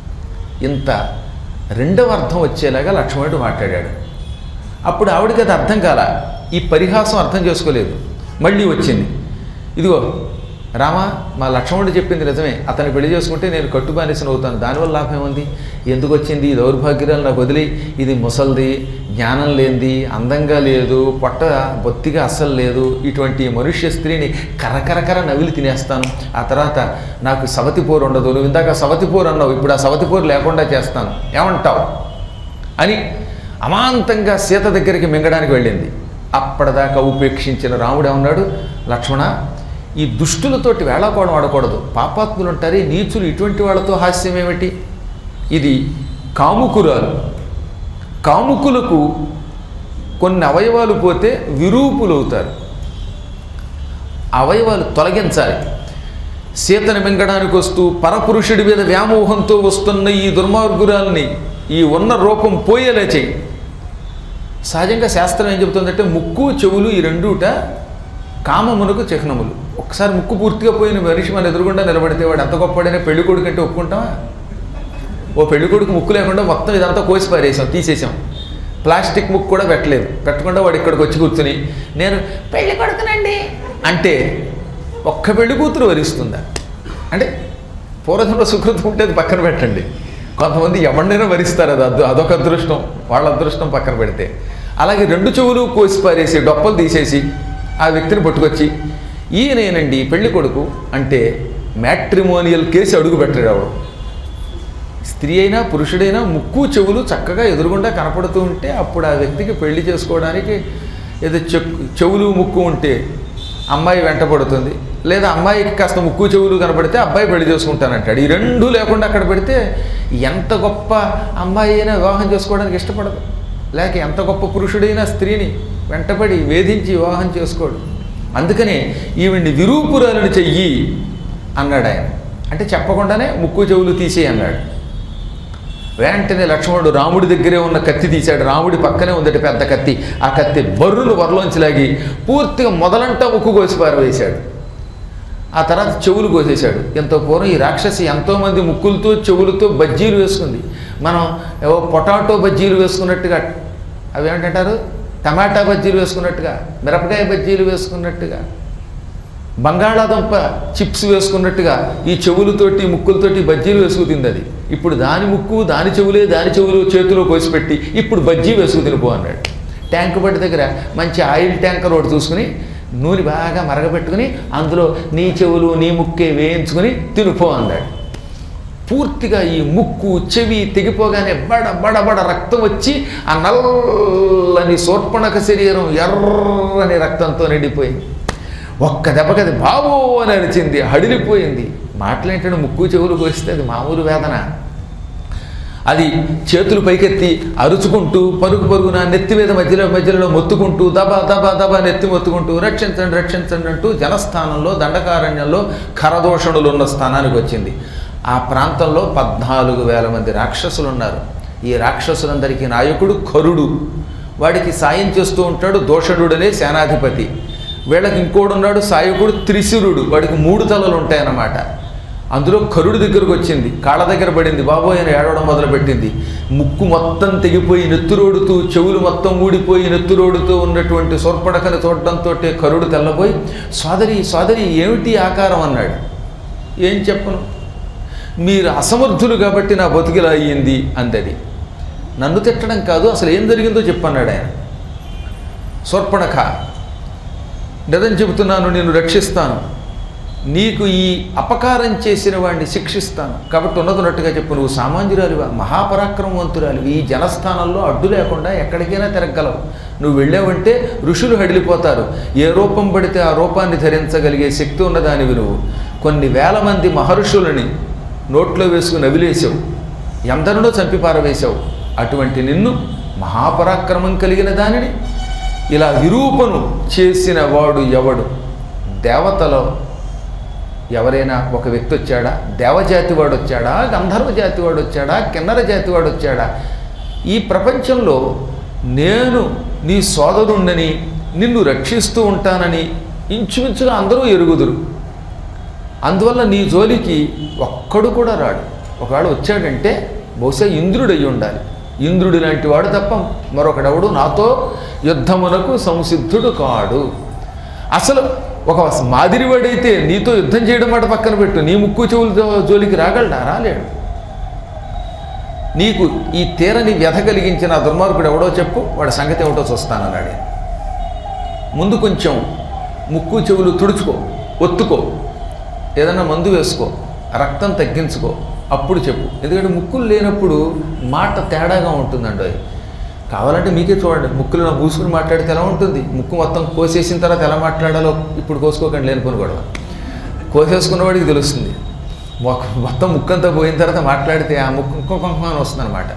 ఇంత రెండవ అర్థం వచ్చేలాగా లక్ష్మణుడు మాట్లాడాడు అప్పుడు ఆవిడకి అది అర్థం కాల ఈ పరిహాసం అర్థం చేసుకోలేదు మళ్ళీ వచ్చింది ఇదిగో రామా మా లక్ష్మణుడు చెప్పింది నిజమే అతను పెళ్లి చేసుకుంటే నేను కట్టుబానిసన అవుతాను దానివల్ల లాభం ఏముంది ఎందుకు వచ్చింది ఈ దౌర్భాగ్యాలు నాకు వదిలి ఇది ముసల్ది జ్ఞానం లేనిది అందంగా లేదు పొట్ట బొత్తిగా అస్సలు లేదు ఇటువంటి మనుష్య స్త్రీని కరకరకర నవిలి తినేస్తాను ఆ తర్వాత నాకు సవతిపోరు ఉండదు నువ్వు ఇందాక సవతిపోరు అన్నావు ఇప్పుడు ఆ సవతిపోరు లేకుండా చేస్తాను ఏమంటావు అని అమాంతంగా సీత దగ్గరికి మింగడానికి వెళ్ళింది అప్పటిదాకా ఉపేక్షించిన రాముడు ఏమన్నాడు లక్ష్మణ ఈ దుష్టులతోటి వేళాకోవడం ఆడకూడదు పాపాత్ములు ఉంటారు నీచులు ఇటువంటి వాళ్ళతో హాస్యం ఏమిటి ఇది కాముకురాలు కాముకులకు కొన్ని అవయవాలు పోతే విరూపులవుతారు అవయవాలు తొలగించాలి సీతను మింగడానికి వస్తూ పరపురుషుడి మీద వ్యామోహంతో వస్తున్న ఈ దుర్మార్గురాల్ని ఈ ఉన్న రూపం పోయేలా చెయ్యి సహజంగా శాస్త్రం ఏం చెబుతుందంటే ముక్కు చెవులు ఈ రెండుట కామమునకు చిహ్నములు ఒకసారి ముక్కు పూర్తిగా పోయిన మనిషి మన ఎదురుగుండా నిలబడితే వాడు ఎంత గొప్పడైనా పెళ్లి కొడుకు అంటే ఒప్పుకుంటావా ఓ పెళ్లి కొడుకు ముక్కు లేకుండా మొత్తం ఇదంతా కోసి పారేసాం తీసేసాం ప్లాస్టిక్ ముక్కు కూడా పెట్టలేదు పెట్టకుండా వాడు ఇక్కడికి వచ్చి కూర్చుని నేను పెళ్లి కొడుకునండి అంటే ఒక్క పెళ్లి కూతురు వరిస్తుందా అంటే పూర్వజంలో సుకృతం ఉంటేది పక్కన పెట్టండి కొంతమంది ఎవరినైనా వరిస్తారు అది అద్ అదొక అదృష్టం వాళ్ళ అదృష్టం పక్కన పెడితే అలాగే రెండు చెవులు కోసి పారేసి డొప్పలు తీసేసి ఆ వ్యక్తిని పట్టుకొచ్చి ఈయనేనండి పెళ్లి కొడుకు అంటే మ్యాట్రిమోనియల్ కేసు అడుగు పెట్టాడు ఆవిడ స్త్రీ అయినా పురుషుడైనా ముక్కు చెవులు చక్కగా ఎదురుగుండా కనపడుతూ ఉంటే అప్పుడు ఆ వ్యక్తికి పెళ్లి చేసుకోవడానికి ఏదో చెక్ చెవులు ముక్కు ఉంటే అమ్మాయి వెంటపడుతుంది లేదా అమ్మాయికి కాస్త ముక్కు చెవులు కనపడితే అబ్బాయి పెళ్లి చేసుకుంటానంటాడు ఈ రెండు లేకుండా అక్కడ పెడితే ఎంత గొప్ప అమ్మాయి అయినా వివాహం చేసుకోవడానికి ఇష్టపడదు లేక ఎంత గొప్ప పురుషుడైనా స్త్రీని వెంటపడి వేధించి వివాహం చేసుకోడు అందుకనే ఈవిడ్ని విరూపురాలను చెయ్యి అన్నాడు ఆయన అంటే చెప్పకుండానే ముక్కు చెవులు తీసేయి అన్నాడు వెంటనే లక్ష్మణుడు రాముడి దగ్గరే ఉన్న కత్తి తీశాడు రాముడి పక్కనే ఉందట పెద్ద కత్తి ఆ కత్తి బర్రును వరలోంచి లాగి పూర్తిగా మొదలంటా ముక్కు కోసి పారవేశాడు ఆ తర్వాత చెవులు కోసేశాడు ఎంతో పూర్వం ఈ రాక్షసి ఎంతోమంది ముక్కులతో చెవులతో బజ్జీలు వేసుకుంది మనం ఏవో పొటాటో బజ్జీలు వేసుకున్నట్టుగా అవి ఏమిటంటారు టమాటా బజ్జీలు వేసుకున్నట్టుగా మిరపకాయ బజ్జీలు వేసుకున్నట్టుగా బంగాళాదుంప చిప్స్ వేసుకున్నట్టుగా ఈ చెవులతోటి ముక్కులతోటి బజ్జీలు వేసుకు తింది అది ఇప్పుడు దాని ముక్కు దాని చెవులే దాని చెవులు చేతిలో కోసిపెట్టి ఇప్పుడు బజ్జీ వేసుకు తినిపో అన్నాడు ట్యాంక్ బండి దగ్గర మంచి ఆయిల్ ట్యాంకర్ ఒకటి చూసుకుని నూనె బాగా మరగబెట్టుకుని అందులో నీ చెవులు నీ ముక్కే వేయించుకుని తినిపో అన్నాడు పూర్తిగా ఈ ముక్కు చెవి తెగిపోగానే బడ బడ బడ రక్తం వచ్చి ఆ నల్లని శూర్పణక శరీరం ఎర్రని రక్తంతో నిండిపోయింది ఒక్క దెబ్బకది బాబో అని అరిచింది హడిలిపోయింది మాటలేంటంటే ముక్కు చెవులు కోస్తే అది మామూలు వేదన అది చేతులు పైకెత్తి అరుచుకుంటూ పరుగు పరుగున నెత్తి మీద మధ్యలో మధ్యలో మొత్తుకుంటూ దబా దబా దబా నెత్తి మొత్తుకుంటూ రక్షించండి రక్షించండి అంటూ జనస్థానంలో దండకారణ్యంలో ఖరదోషణులు ఉన్న స్థానానికి వచ్చింది ఆ ప్రాంతంలో పద్నాలుగు వేల మంది రాక్షసులు ఉన్నారు ఈ రాక్షసులందరికీ నాయకుడు కరుడు వాడికి సాయం చేస్తూ ఉంటాడు దోషణుడనే సేనాధిపతి వీళ్ళకి ఇంకోడు ఉన్నాడు సాయకుడు త్రిశురుడు వాడికి మూడు తలలు ఉంటాయన్నమాట అందులో కరుడు దగ్గరకు వచ్చింది కాళ్ళ దగ్గర పడింది బాబోయ్ అని ఏడవడం మొదలుపెట్టింది ముక్కు మొత్తం తెగిపోయి నెత్తురోడుతూ చెవులు మొత్తం ఊడిపోయి నెత్తురోడుతూ ఉన్నటువంటి సోర్పడకని చూడటంతో కరుడు తెల్లబోయి సోదరి సోదరి ఏమిటి ఆకారం అన్నాడు ఏం చెప్పను మీరు అసమర్థులు కాబట్టి నా బతుకిలా అయ్యింది అందది నన్ను తిట్టడం కాదు అసలు ఏం జరిగిందో చెప్పన్నాడు ఆయన సోర్పణఖ నిజం చెబుతున్నాను నేను రక్షిస్తాను నీకు ఈ అపకారం చేసిన వాడిని శిక్షిస్తాను కాబట్టి ఉన్నతున్నట్టుగా చెప్పు నువ్వు సామాన్యురాలివా మహాపరాక్రమవంతురాలివి ఈ జనస్థానంలో అడ్డు లేకుండా ఎక్కడికైనా తిరగలవు నువ్వు వెళ్ళావంటే ఋషులు హడిలిపోతారు ఏ రూపం పడితే ఆ రూపాన్ని ధరించగలిగే శక్తి ఉన్నదానివి నువ్వు కొన్ని వేల మంది మహర్షులని నోట్లో వేసుకుని నవిలేసావు ఎందరినో చంపి పారవేశావు అటువంటి నిన్ను మహాపరాక్రమం కలిగిన దానిని ఇలా విరూపను చేసిన వాడు ఎవడు దేవతలో ఎవరైనా ఒక వ్యక్తి వచ్చాడా దేవజాతి వాడు వచ్చాడా గంధర్వ జాతి వాడు వచ్చాడా కిన్నర జాతి వాడు వచ్చాడా ఈ ప్రపంచంలో నేను నీ సోదరుణ్ణని నిన్ను రక్షిస్తూ ఉంటానని ఇంచుమించుగా అందరూ ఎరుగుదురు అందువల్ల నీ జోలికి ఒక్కడు కూడా రాడు ఒకవేళ వచ్చాడంటే బహుశా ఇంద్రుడు అయి ఉండాలి ఇంద్రుడి లాంటి వాడు తప్ప మరొకడెవడు నాతో యుద్ధమునకు సంసిద్ధుడు కాడు అసలు ఒక మాదిరివాడైతే నీతో యుద్ధం చేయడం మాట పక్కన పెట్టు నీ ముక్కు చెవులతో జోలికి రాగలడా రాలేడు నీకు ఈ తీరని వ్యధ కలిగించిన ఆ దుర్మార్గుడు ఎవడో చెప్పు వాడి సంగతి ఏమిటో చూస్తానన్నాడు ముందు కొంచెం ముక్కు చెవులు తుడుచుకో ఒత్తుకో ఏదైనా మందు వేసుకో రక్తం తగ్గించుకో అప్పుడు చెప్పు ఎందుకంటే ముక్కులు లేనప్పుడు మాట తేడాగా ఉంటుందండి అది కావాలంటే మీకే చూడండి ముక్కులు నా మూసుకుని మాట్లాడితే ఎలా ఉంటుంది ముక్కు మొత్తం కోసేసిన తర్వాత ఎలా మాట్లాడాలో ఇప్పుడు కోసుకోకండి లేనిపోని గొడవ కోసేసుకున్న వాడికి తెలుస్తుంది మొక్క- మొత్తం ముక్కంతా పోయిన తర్వాత మాట్లాడితే ఆ ముక్కు ఇంకో కొంకమని వస్తుందన్నమాట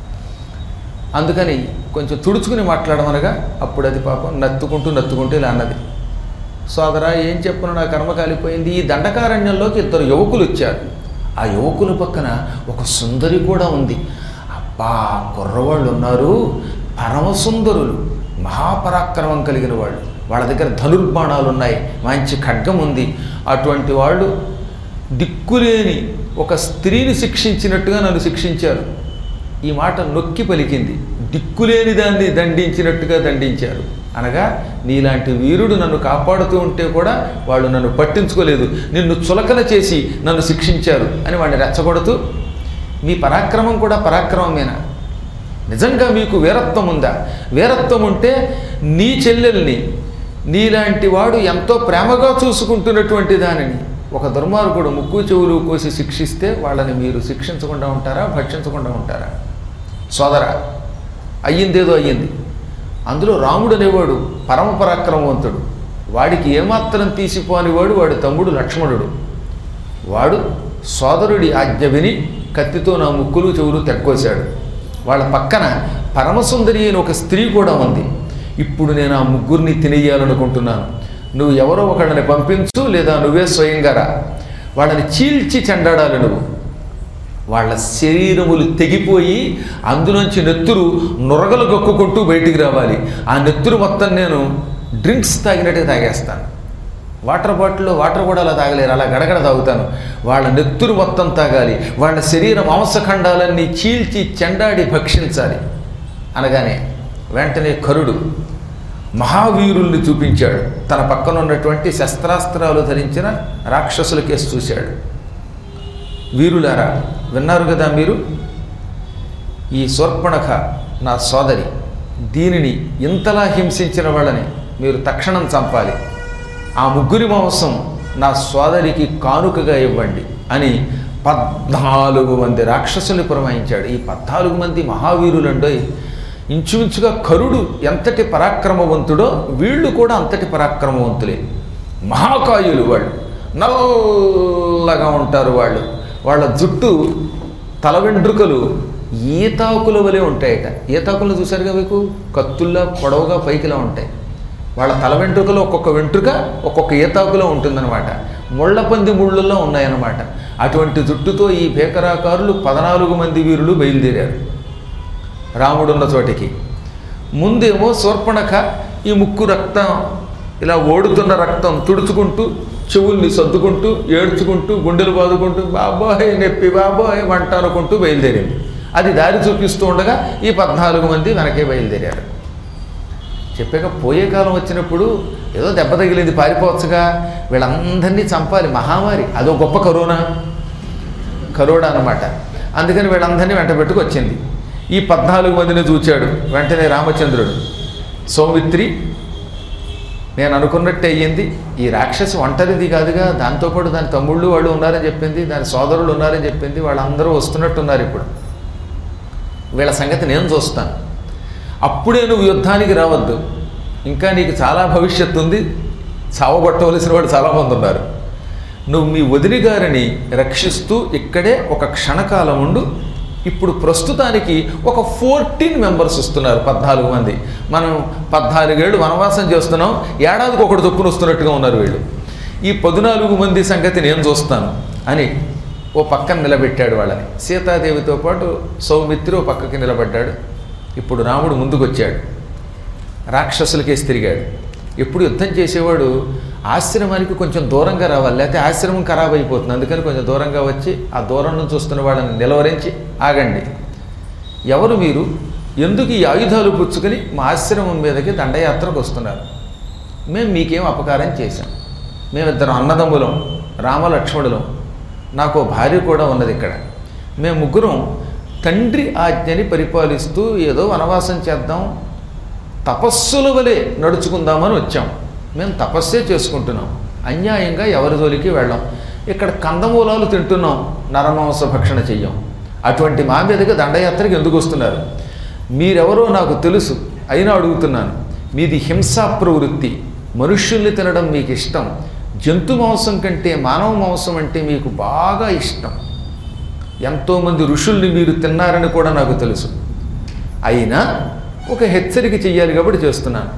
అందుకని కొంచెం తుడుచుకుని మాట్లాడమనగా అప్పుడు అది పాపం నత్తుకుంటూ నత్తుకుంటూ ఇలా అన్నది సోదరా ఏం చెప్పను నా కర్మ కాలిపోయింది ఈ దండకారణ్యంలోకి ఇద్దరు యువకులు వచ్చారు ఆ యువకుల పక్కన ఒక సుందరి కూడా ఉంది అబ్బా కుర్రవాళ్ళు ఉన్నారు పరమసుందరులు మహాపరాక్రమం కలిగిన వాళ్ళు వాళ్ళ దగ్గర ధనుర్బాణాలు ఉన్నాయి మంచి ఖడ్గం ఉంది అటువంటి వాళ్ళు దిక్కులేని ఒక స్త్రీని శిక్షించినట్టుగా నన్ను శిక్షించారు ఈ మాట నొక్కి పలికింది దిక్కులేని దాన్ని దండించినట్టుగా దండించారు అనగా నీలాంటి వీరుడు నన్ను కాపాడుతూ ఉంటే కూడా వాళ్ళు నన్ను పట్టించుకోలేదు నిన్ను చులకన చేసి నన్ను శిక్షించారు అని వాడిని రెచ్చగొడుతూ మీ పరాక్రమం కూడా పరాక్రమమేనా నిజంగా మీకు వీరత్వం ఉందా వీరత్వం ఉంటే నీ చెల్లెల్ని నీలాంటి వాడు ఎంతో ప్రేమగా చూసుకుంటున్నటువంటి దానిని ఒక దుర్మార్గుడు ముక్కు చెవులు కోసి శిక్షిస్తే వాళ్ళని మీరు శిక్షించకుండా ఉంటారా భక్షించకుండా ఉంటారా సోదరా అయ్యిందేదో అయ్యింది అందులో రాముడు అనేవాడు పరమ పరాక్రమవంతుడు వాడికి ఏమాత్రం తీసిపోనివాడు వాడి తమ్ముడు లక్ష్మణుడు వాడు సోదరుడి ఆజ్ఞ విని కత్తితో నా ముక్కులు చెవులు తెక్కోశాడు వాళ్ళ పక్కన పరమసుందరి అయిన ఒక స్త్రీ కూడా ఉంది ఇప్పుడు నేను ఆ ముగ్గురిని తినేయాలనుకుంటున్నాను నువ్వు ఎవరో ఒకళ్ళని పంపించు లేదా నువ్వే స్వయంగా రా వాళ్ళని చీల్చి చెండాడాలి నువ్వు వాళ్ళ శరీరములు తెగిపోయి అందులోంచి నెత్తురు నురగలు కక్కుకుంటూ బయటికి రావాలి ఆ నెత్తురు మొత్తం నేను డ్రింక్స్ తాగినట్టుగా తాగేస్తాను వాటర్ బాటిల్లో వాటర్ కూడా అలా తాగలేరు అలా గడగడ తాగుతాను వాళ్ళ నెత్తురు మొత్తం తాగాలి వాళ్ళ శరీర మాంసఖండాలన్నీ చీల్చి చెండాడి భక్షించాలి అనగానే వెంటనే కరుడు మహావీరుల్ని చూపించాడు తన పక్కన ఉన్నటువంటి శస్త్రాస్త్రాలు ధరించిన రాక్షసుల కేసు చూశాడు వీరులారా విన్నారు కదా మీరు ఈ శూర్పణఖ నా సోదరి దీనిని ఇంతలా హింసించిన వాళ్ళని మీరు తక్షణం చంపాలి ఆ ముగ్గురి మాంసం నా సోదరికి కానుకగా ఇవ్వండి అని పద్నాలుగు మంది రాక్షసులు పురమాయించాడు ఈ పద్నాలుగు మంది మహావీరులండోయ్ ఇంచుమించుగా కరుడు ఎంతటి పరాక్రమవంతుడో వీళ్ళు కూడా అంతటి పరాక్రమవంతులే మహాకాయులు వాళ్ళు నల్లగా ఉంటారు వాళ్ళు వాళ్ళ జుట్టు తల వెంట్రుకలు ఈతాకుల వలె ఉంటాయట ఈతాకులు చూసారుగా మీకు కత్తుల్లా పొడవుగా పైకిలా ఉంటాయి వాళ్ళ తల వెంట్రుకలో ఒక్కొక్క వెంట్రుక ఒక్కొక్క ఈతాకులో ఉంటుందన్నమాట ముళ్ళపంది ముళ్ళల్లో ఉన్నాయన్నమాట అటువంటి జుట్టుతో ఈ భేకరాకారులు పద్నాలుగు మంది వీరులు బయలుదేరారు రాముడున్న చోటికి ముందేమో శూర్పణఖ ఈ ముక్కు రక్తం ఇలా ఓడుతున్న రక్తం తుడుచుకుంటూ చెవుల్ని సర్దుకుంటూ ఏడ్చుకుంటూ గుండెలు బాదుకుంటూ బాబోయ్ నొప్పి బాబోయ్ వంట అనుకుంటూ బయలుదేరింది అది దారి చూపిస్తూ ఉండగా ఈ పద్నాలుగు మంది వెనకే బయలుదేరారు చెప్పాక పోయే కాలం వచ్చినప్పుడు ఏదో దెబ్బ తగిలింది పారిపోవచ్చుగా వీళ్ళందరినీ చంపాలి మహామారి అదో గొప్ప కరోనా కరోడా అనమాట అందుకని వీళ్ళందరినీ వెంట పెట్టుకు వచ్చింది ఈ పద్నాలుగు మందిని చూచాడు వెంటనే రామచంద్రుడు సౌమిత్రి నేను అనుకున్నట్టే అయ్యింది ఈ రాక్షసి ఒంటరిది కాదుగా దాంతోపాటు దాని తమ్ముళ్ళు వాళ్ళు ఉన్నారని చెప్పింది దాని సోదరులు ఉన్నారని చెప్పింది వాళ్ళందరూ వస్తున్నట్టున్నారు ఇప్పుడు వీళ్ళ సంగతి నేను చూస్తాను అప్పుడే నువ్వు యుద్ధానికి రావద్దు ఇంకా నీకు చాలా భవిష్యత్తు ఉంది చావగొట్టవలసిన వాళ్ళు చాలామంది ఉన్నారు నువ్వు మీ వదిలి గారిని రక్షిస్తూ ఇక్కడే ఒక క్షణకాలం ఉండు ఇప్పుడు ప్రస్తుతానికి ఒక ఫోర్టీన్ మెంబర్స్ వస్తున్నారు పద్నాలుగు మంది మనం పద్నాలుగేళ్ళు వనవాసం చేస్తున్నాం ఏడాదికి ఒకటి చొప్పున వస్తున్నట్టుగా ఉన్నారు వీళ్ళు ఈ పద్నాలుగు మంది సంగతి నేను చూస్తాను అని ఓ పక్కన నిలబెట్టాడు వాళ్ళని సీతాదేవితో పాటు సౌమిత్రి ఓ పక్కకి నిలబడ్డాడు ఇప్పుడు రాముడు ముందుకొచ్చాడు రాక్షసులకేసి తిరిగాడు ఎప్పుడు యుద్ధం చేసేవాడు ఆశ్రమానికి కొంచెం దూరంగా రావాలి లేకపోతే ఆశ్రమం ఖరాబ్ అయిపోతుంది అందుకని కొంచెం దూరంగా వచ్చి ఆ దూరం నుంచి వస్తున్న వాళ్ళని నిలవరించి ఆగండి ఎవరు మీరు ఎందుకు ఈ ఆయుధాలు పుచ్చుకొని మా ఆశ్రమం మీదకి దండయాత్రకు వస్తున్నారు మేము మీకేం అపకారం చేశాం మేమిద్దరం అన్నదమ్ములం రామలక్ష్మణులం నాకు ఓ భార్య కూడా ఉన్నది ఇక్కడ మేము ముగ్గురం తండ్రి ఆజ్ఞని పరిపాలిస్తూ ఏదో వనవాసం చేద్దాం తపస్సుల వలె నడుచుకుందామని వచ్చాం మేము తపస్సే చేసుకుంటున్నాం అన్యాయంగా ఎవరి జోలికి వెళ్ళాం ఇక్కడ కందమూలాలు తింటున్నాం నరమాంస భక్షణ చెయ్యం అటువంటి మా మీదకి దండయాత్రకి ఎందుకు వస్తున్నారు మీరెవరో నాకు తెలుసు అయినా అడుగుతున్నాను మీది హింసా ప్రవృత్తి మనుష్యుల్ని తినడం మీకు ఇష్టం జంతు మాంసం కంటే మానవ మాంసం అంటే మీకు బాగా ఇష్టం ఎంతోమంది ఋషుల్ని మీరు తిన్నారని కూడా నాకు తెలుసు అయినా ఒక హెచ్చరిక చెయ్యాలి కాబట్టి చేస్తున్నాను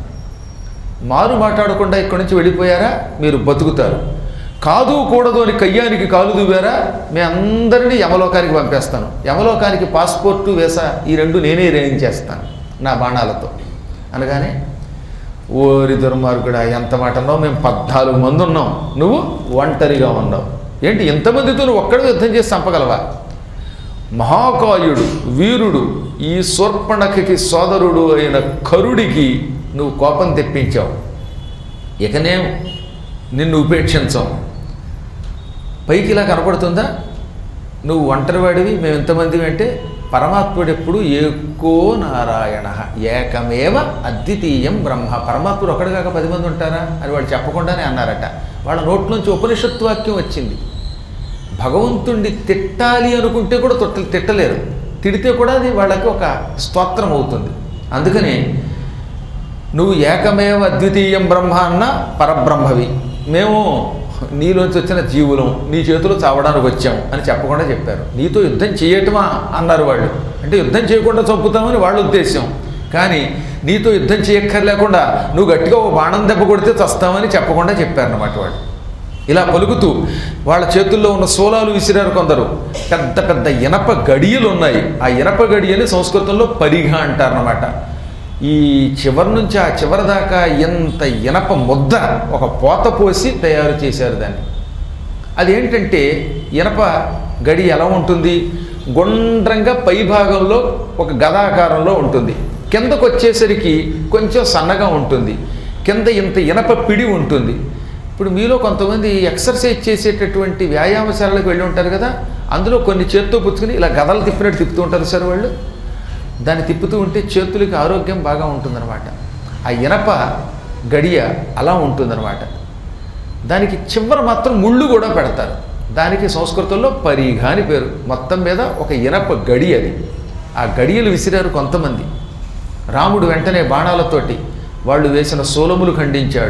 మారు మాట్లాడకుండా ఇక్కడి నుంచి వెళ్ళిపోయారా మీరు బతుకుతారు కాదు కూడదు అని కయ్యానికి కాలు దువ్వారా మీ అందరినీ యమలోకానికి పంపేస్తాను యమలోకానికి పాస్పోర్టు వేసా ఈ రెండు నేనే చేస్తాను నా బాణాలతో అనగానే ఓరి దుర్మార్గుడా ఎంత మాట అన్నావు మేము పద్నాలుగు మంది ఉన్నాం నువ్వు ఒంటరిగా ఉన్నావు ఏంటి ఎంతమందితో నువ్వు ఒక్కడే యుద్ధం చేసి చంపగలవా మహాకాయుడు వీరుడు ఈ శూర్పణఖకి సోదరుడు అయిన కరుడికి నువ్వు కోపం తెప్పించావు ఇకనే నిన్ను ఉపేక్షించావు పైకి ఇలా కనపడుతుందా నువ్వు ఒంటరివాడివి మేము ఎంతమంది అంటే పరమాత్ముడు ఎప్పుడు ఏకో నారాయణ ఏకమేవ అద్వితీయం బ్రహ్మ పరమాత్ముడు ఒకడు కాక పది మంది ఉంటారా అని వాళ్ళు చెప్పకుండానే అన్నారట వాళ్ళ నోట్లోంచి ఉపనిషత్తు వాక్యం వచ్చింది భగవంతుణ్ణి తిట్టాలి అనుకుంటే కూడా తొట్ట తిట్టలేరు తిడితే కూడా అది వాళ్ళకి ఒక స్తోత్రం అవుతుంది అందుకని నువ్వు ఏకమేవ అద్వితీయం బ్రహ్మ అన్న పరబ్రహ్మవి మేము నీలోంచి వచ్చిన జీవులం నీ చేతిలో చావడానికి వచ్చాం అని చెప్పకుండా చెప్పారు నీతో యుద్ధం చేయటమా అన్నారు వాళ్ళు అంటే యుద్ధం చేయకుండా చంపుతామని వాళ్ళ ఉద్దేశం కానీ నీతో యుద్ధం చేయక్కర్లేకుండా నువ్వు గట్టిగా ఒక బాణం దెబ్బ కొడితే చస్తామని చెప్పకుండా చెప్పారన్నమాట వాళ్ళు ఇలా పలుకుతూ వాళ్ళ చేతుల్లో ఉన్న సోలాలు విసిరారు కొందరు పెద్ద పెద్ద ఇనప గడియలు ఉన్నాయి ఆ ఇనప గడియని సంస్కృతంలో పరిఘ అంటారనమాట ఈ చివరి నుంచి ఆ చివరి దాకా ఎంత ఇనప ముద్ద ఒక పోత పోసి తయారు చేశారు దాన్ని అదేంటంటే ఇనప గడి ఎలా ఉంటుంది గుండ్రంగా పై భాగంలో ఒక గదాకారంలో ఉంటుంది కిందకు వచ్చేసరికి కొంచెం సన్నగా ఉంటుంది కింద ఇంత ఇనప పిడి ఉంటుంది ఇప్పుడు మీలో కొంతమంది ఎక్సర్సైజ్ చేసేటటువంటి వ్యాయామశాలకు వెళ్ళి ఉంటారు కదా అందులో కొన్ని చేత్తో పుచ్చుకుని ఇలా గదలు తిప్పినట్టు తిప్పుతూ ఉంటారు సార్ వాళ్ళు దాన్ని తిప్పుతూ ఉంటే చేతులకి ఆరోగ్యం బాగా ఉంటుందన్నమాట ఆ ఇనప గడియ అలా ఉంటుందన్నమాట దానికి చివర మాత్రం ముళ్ళు కూడా పెడతారు దానికి సంస్కృతంలో పరీఘ అని పేరు మొత్తం మీద ఒక ఇనప గడి అది ఆ గడియలు విసిరారు కొంతమంది రాముడు వెంటనే బాణాలతోటి వాళ్ళు వేసిన సోలములు ఖండించాడు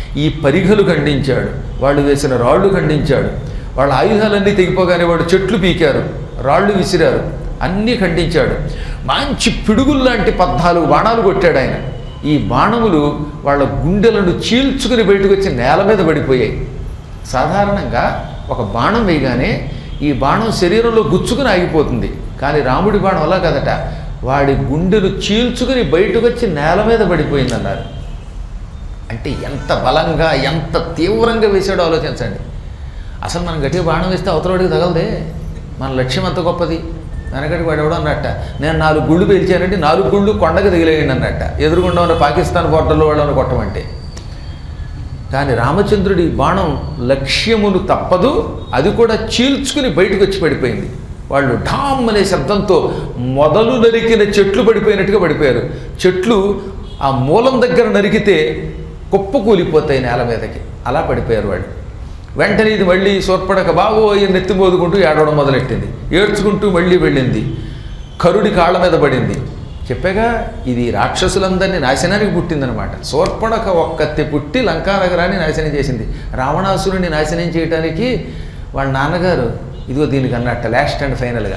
ఈ పరిఘలు ఖండించాడు వాళ్ళు వేసిన రాళ్ళు ఖండించాడు వాళ్ళ ఆయుధాలన్నీ తెగిపోగానే వాడు చెట్లు పీకారు రాళ్ళు విసిరారు అన్నీ ఖండించాడు మంచి పిడుగుల్లాంటి పద్నాలుగు బాణాలు కొట్టాడు ఆయన ఈ బాణములు వాళ్ళ గుండెలను చీల్చుకుని బయటకు వచ్చి నేల మీద పడిపోయాయి సాధారణంగా ఒక బాణం వేయగానే ఈ బాణం శరీరంలో గుచ్చుకుని ఆగిపోతుంది కానీ రాముడి బాణం అలా కదట వాడి గుండెలు చీల్చుకుని బయటకు వచ్చి నేల మీద పడిపోయిందన్నారు అంటే ఎంత బలంగా ఎంత తీవ్రంగా వేసాడో ఆలోచించండి అసలు మనం గట్టిగా బాణం వేస్తే అవతలవాడికి తగలదే మన లక్ష్యం అంత గొప్పది వెనకటి వాడు ఎవడో అన్నట్ట నేను నాలుగు గుళ్ళు పేల్చానంటే నాలుగు గుళ్ళు కొండకు దిగిలేయండి అన్నట్ట ఎదురుగుండా ఉన్న పాకిస్తాన్ బోర్డర్లో వాళ్ళని కొట్టమంటే కానీ రామచంద్రుడి బాణం లక్ష్యమును తప్పదు అది కూడా చీల్చుకుని బయటకు వచ్చి పడిపోయింది వాళ్ళు ఢామ్ అనే శబ్దంతో మొదలు నరికిన చెట్లు పడిపోయినట్టుగా పడిపోయారు చెట్లు ఆ మూలం దగ్గర నరికితే కుప్ప కూలిపోతాయి నేల మీదకి అలా పడిపోయారు వాళ్ళు వెంటనే ఇది మళ్ళీ సోర్పడక బాగో నెత్తి మోదుకుంటూ ఏడవడం మొదలెట్టింది ఏడ్చుకుంటూ మళ్ళీ వెళ్ళింది కరుడి కాళ్ళ మీద పడింది చెప్పాగా ఇది రాక్షసులందరినీ నాశనానికి పుట్టిందనమాట శూర్పణక ఒక్కత్తి పుట్టి లంకానగరాన్ని నాశనం చేసింది రావణాసురుని నాశనం చేయడానికి వాళ్ళ నాన్నగారు ఇదిగో దీనికి అన్నట్ట లాస్ట్ అండ్ ఫైనల్గా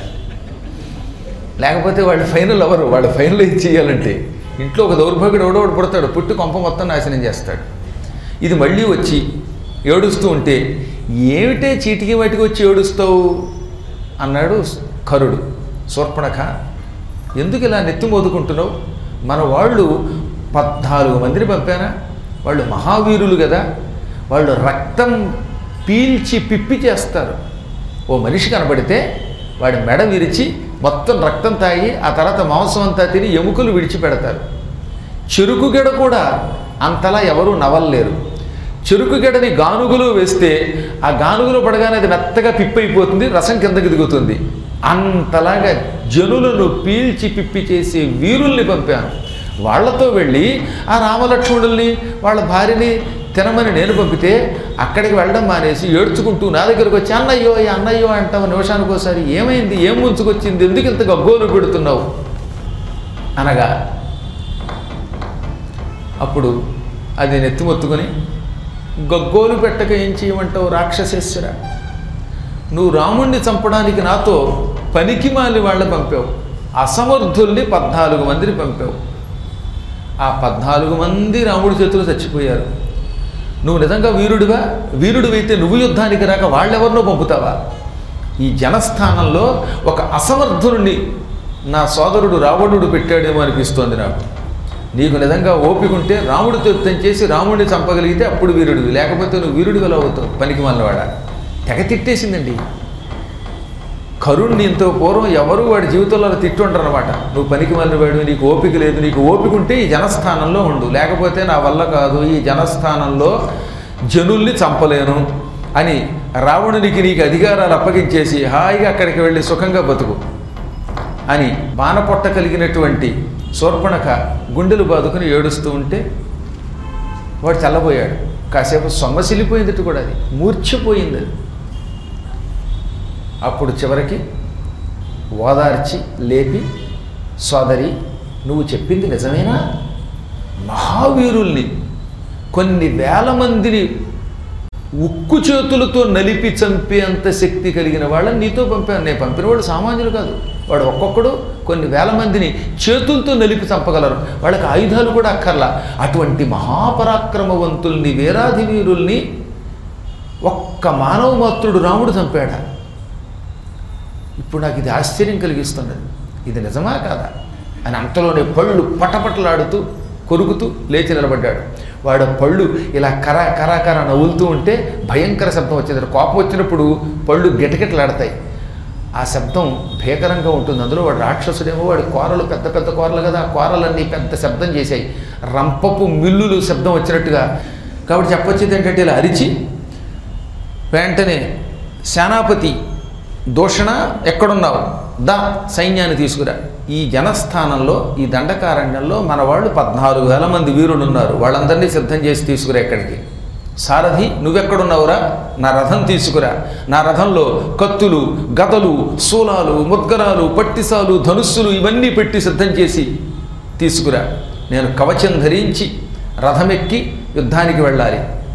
లేకపోతే వాళ్ళు ఫైనల్ ఎవరు వాళ్ళు ఫైనల్ ఏం చేయాలంటే ఇంట్లో ఒక దౌర్భాగ్యుడు ఎవడోడు పుడతాడు పుట్టి కొంప మొత్తం నాశనం చేస్తాడు ఇది మళ్ళీ వచ్చి ఏడుస్తూ ఉంటే ఏమిటే చీటికి వాటికి వచ్చి ఏడుస్తావు అన్నాడు కరుడు శూర్పణఖ ఎందుకు ఇలా నెత్తి మోదుకుంటున్నావు మన వాళ్ళు పద్నాలుగు మందిని పంపానా వాళ్ళు మహావీరులు కదా వాళ్ళు రక్తం పీల్చి పిప్పి చేస్తారు ఓ మనిషి కనబడితే వాడి మెడ విరిచి మొత్తం రక్తం తాగి ఆ తర్వాత మాంసం అంతా తిని ఎముకలు విడిచిపెడతారు చెరుకు గెడ కూడా అంతలా ఎవరూ నవలలేరు చెరుకు గెడని గానుగులో వేస్తే ఆ గానుగులో పడగానే అది మెత్తగా పిప్పైపోతుంది రసం కిందకి దిగుతుంది అంతలాగా జనులను పీల్చి పిప్పి చేసే వీరుల్ని పంపాను వాళ్ళతో వెళ్ళి ఆ రామలక్ష్మణుల్ని వాళ్ళ భార్యని తినమని నేను పంపితే అక్కడికి వెళ్ళడం మానేసి ఏడ్చుకుంటూ నా దగ్గరకు వచ్చి అన్నయ్యో ఈ అన్నయ్యో అంటావు నిమిషానికి ఒకసారి ఏమైంది ఏం ముంచుకొచ్చింది ఎందుకు ఇంత గగ్గోలు పెడుతున్నావు అనగా అప్పుడు అది నెత్తిమొత్తుకొని గగ్గోలు పెట్టక ఏం చేయమంటావు రాక్షసేశ్వర నువ్వు రాముణ్ణి చంపడానికి నాతో పనికిమాలి వాళ్ళని పంపావు అసమర్థుల్ని పద్నాలుగు మందిని పంపావు ఆ పద్నాలుగు మంది రాముడి చేతులు చచ్చిపోయారు నువ్వు నిజంగా వీరుడివా వీరుడివైతే నువ్వు యుద్ధానికి రాక వాళ్ళెవరినో పంపుతావా ఈ జనస్థానంలో ఒక అసమర్థుడిని నా సోదరుడు రావణుడు పెట్టాడేమో అనిపిస్తోంది నాకు నీకు నిజంగా ఓపిక ఉంటే రాముడితో యుద్ధం చేసి రాముడిని చంపగలిగితే అప్పుడు వీరుడివి లేకపోతే నువ్వు వీరుడు ఎలా అవుతావు పనికి మల్లవాడ తెగ తిట్టేసిందండి కరుణ్ణి ఇంత పూర్వం ఎవరు వాడి జీవితంలో అలా తిట్టుండరు అనమాట నువ్వు పనికి మళ్ళీ వాడు నీకు ఓపిక లేదు నీకు ఓపిక ఉంటే ఈ జనస్థానంలో ఉండు లేకపోతే నా వల్ల కాదు ఈ జనస్థానంలో జనుల్ని చంపలేను అని రావణునికి నీకు అధికారాలు అప్పగించేసి హాయిగా అక్కడికి వెళ్ళి సుఖంగా బతుకు అని బాణపొట్ట కలిగినటువంటి శూర్పణఖ గుండెలు బాదుకుని ఏడుస్తూ ఉంటే వాడు చల్లబోయాడు కాసేపు సొమ్మసిల్లిపోయిందట కూడా అది మూర్ఛపోయింది అది అప్పుడు చివరికి ఓదార్చి లేపి సోదరి నువ్వు చెప్పింది నిజమేనా మహావీరుల్ని కొన్ని వేల మందిని ఉక్కు చేతులతో నలిపి చంపేంత శక్తి కలిగిన వాళ్ళని నీతో పంపాను నేను పంపిన వాడు సామాన్యులు కాదు వాడు ఒక్కొక్కడు కొన్ని వేల మందిని చేతులతో నలిపి చంపగలరు వాళ్ళకి ఆయుధాలు కూడా అక్కర్లా అటువంటి మహాపరాక్రమవంతుల్ని వీరాధి వీరుల్ని ఒక్క మానవ మాత్రుడు రాముడు చంపాడా ఇప్పుడు నాకు ఇది ఆశ్చర్యం కలిగిస్తున్నది ఇది నిజమా కాదా అని అంతలోనే పళ్ళు పటపటలాడుతూ కొరుకుతూ లేచి నిలబడ్డాడు వాడు పళ్ళు ఇలా కర కర కర నవ్వులుతూ ఉంటే భయంకర శబ్దం వచ్చేది కోపం వచ్చినప్పుడు పళ్ళు గిటగిటలాడతాయి ఆ శబ్దం భీకరంగా ఉంటుంది అందులో వాడు రాక్షసుడేమో వాడి కూరలు పెద్ద పెద్ద కూరలు కదా ఆ కూరలన్నీ పెద్ద శబ్దం చేశాయి రంపపు మిల్లులు శబ్దం వచ్చినట్టుగా కాబట్టి చెప్పొచ్చేది ఏంటంటే ఇలా అరిచి వెంటనే సేనాపతి దూషణ ఎక్కడున్నావు దా సైన్యాన్ని తీసుకురా ఈ జనస్థానంలో ఈ దండకారణ్యంలో మన వాళ్ళు పద్నాలుగు వేల మంది వీరులు ఉన్నారు వాళ్ళందరినీ సిద్ధం చేసి తీసుకురా ఎక్కడికి సారథి నువ్వెక్కడున్నావురా నా రథం తీసుకురా నా రథంలో కత్తులు గదలు శూలాలు ముద్గరాలు పట్టిసాలు ధనుస్సులు ఇవన్నీ పెట్టి సిద్ధం చేసి తీసుకురా నేను కవచం ధరించి రథమెక్కి యుద్ధానికి వెళ్ళాలి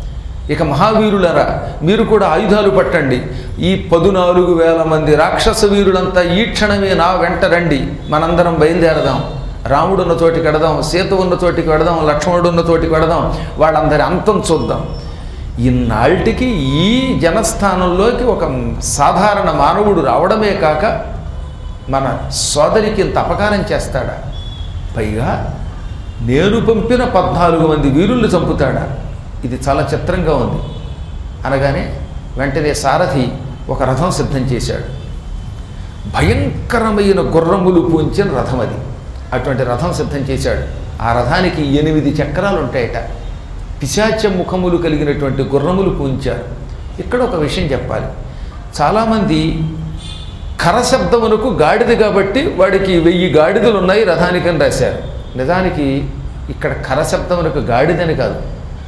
ఇక మహావీరులరా మీరు కూడా ఆయుధాలు పట్టండి ఈ పదునాలుగు వేల మంది రాక్షస వీరులంతా ఈ క్షణమే నా వెంట రండి మనందరం బయలుదేరదాం రాముడు ఉన్న చోటికి వెడదాం సీత ఉన్న చోటికి వెడదాం లక్ష్మణుడు ఉన్న చోటికి వెడదాం వాళ్ళందరి అంతం చూద్దాం ఇన్నాళ్ళకి ఈ జనస్థానంలోకి ఒక సాధారణ మానవుడు రావడమే కాక మన సోదరికి ఇంత అపకారం చేస్తాడా పైగా నేను పంపిన పద్నాలుగు మంది వీరుల్ని చంపుతాడా ఇది చాలా చిత్రంగా ఉంది అనగానే వెంటనే సారథి ఒక రథం సిద్ధం చేశాడు భయంకరమైన గుర్రములు పూంచిన రథం అది అటువంటి రథం సిద్ధం చేశాడు ఆ రథానికి ఎనిమిది చక్రాలు ఉంటాయట పిశాచ ముఖములు కలిగినటువంటి గుర్రములు పూంచారు ఇక్కడ ఒక విషయం చెప్పాలి చాలామంది ఖరశబ్దమునకు గాడిద కాబట్టి వాడికి వెయ్యి గాడిదలు ఉన్నాయి రథానికని రాశారు నిజానికి ఇక్కడ ఖరశబ్దమునకు గాడిదని కాదు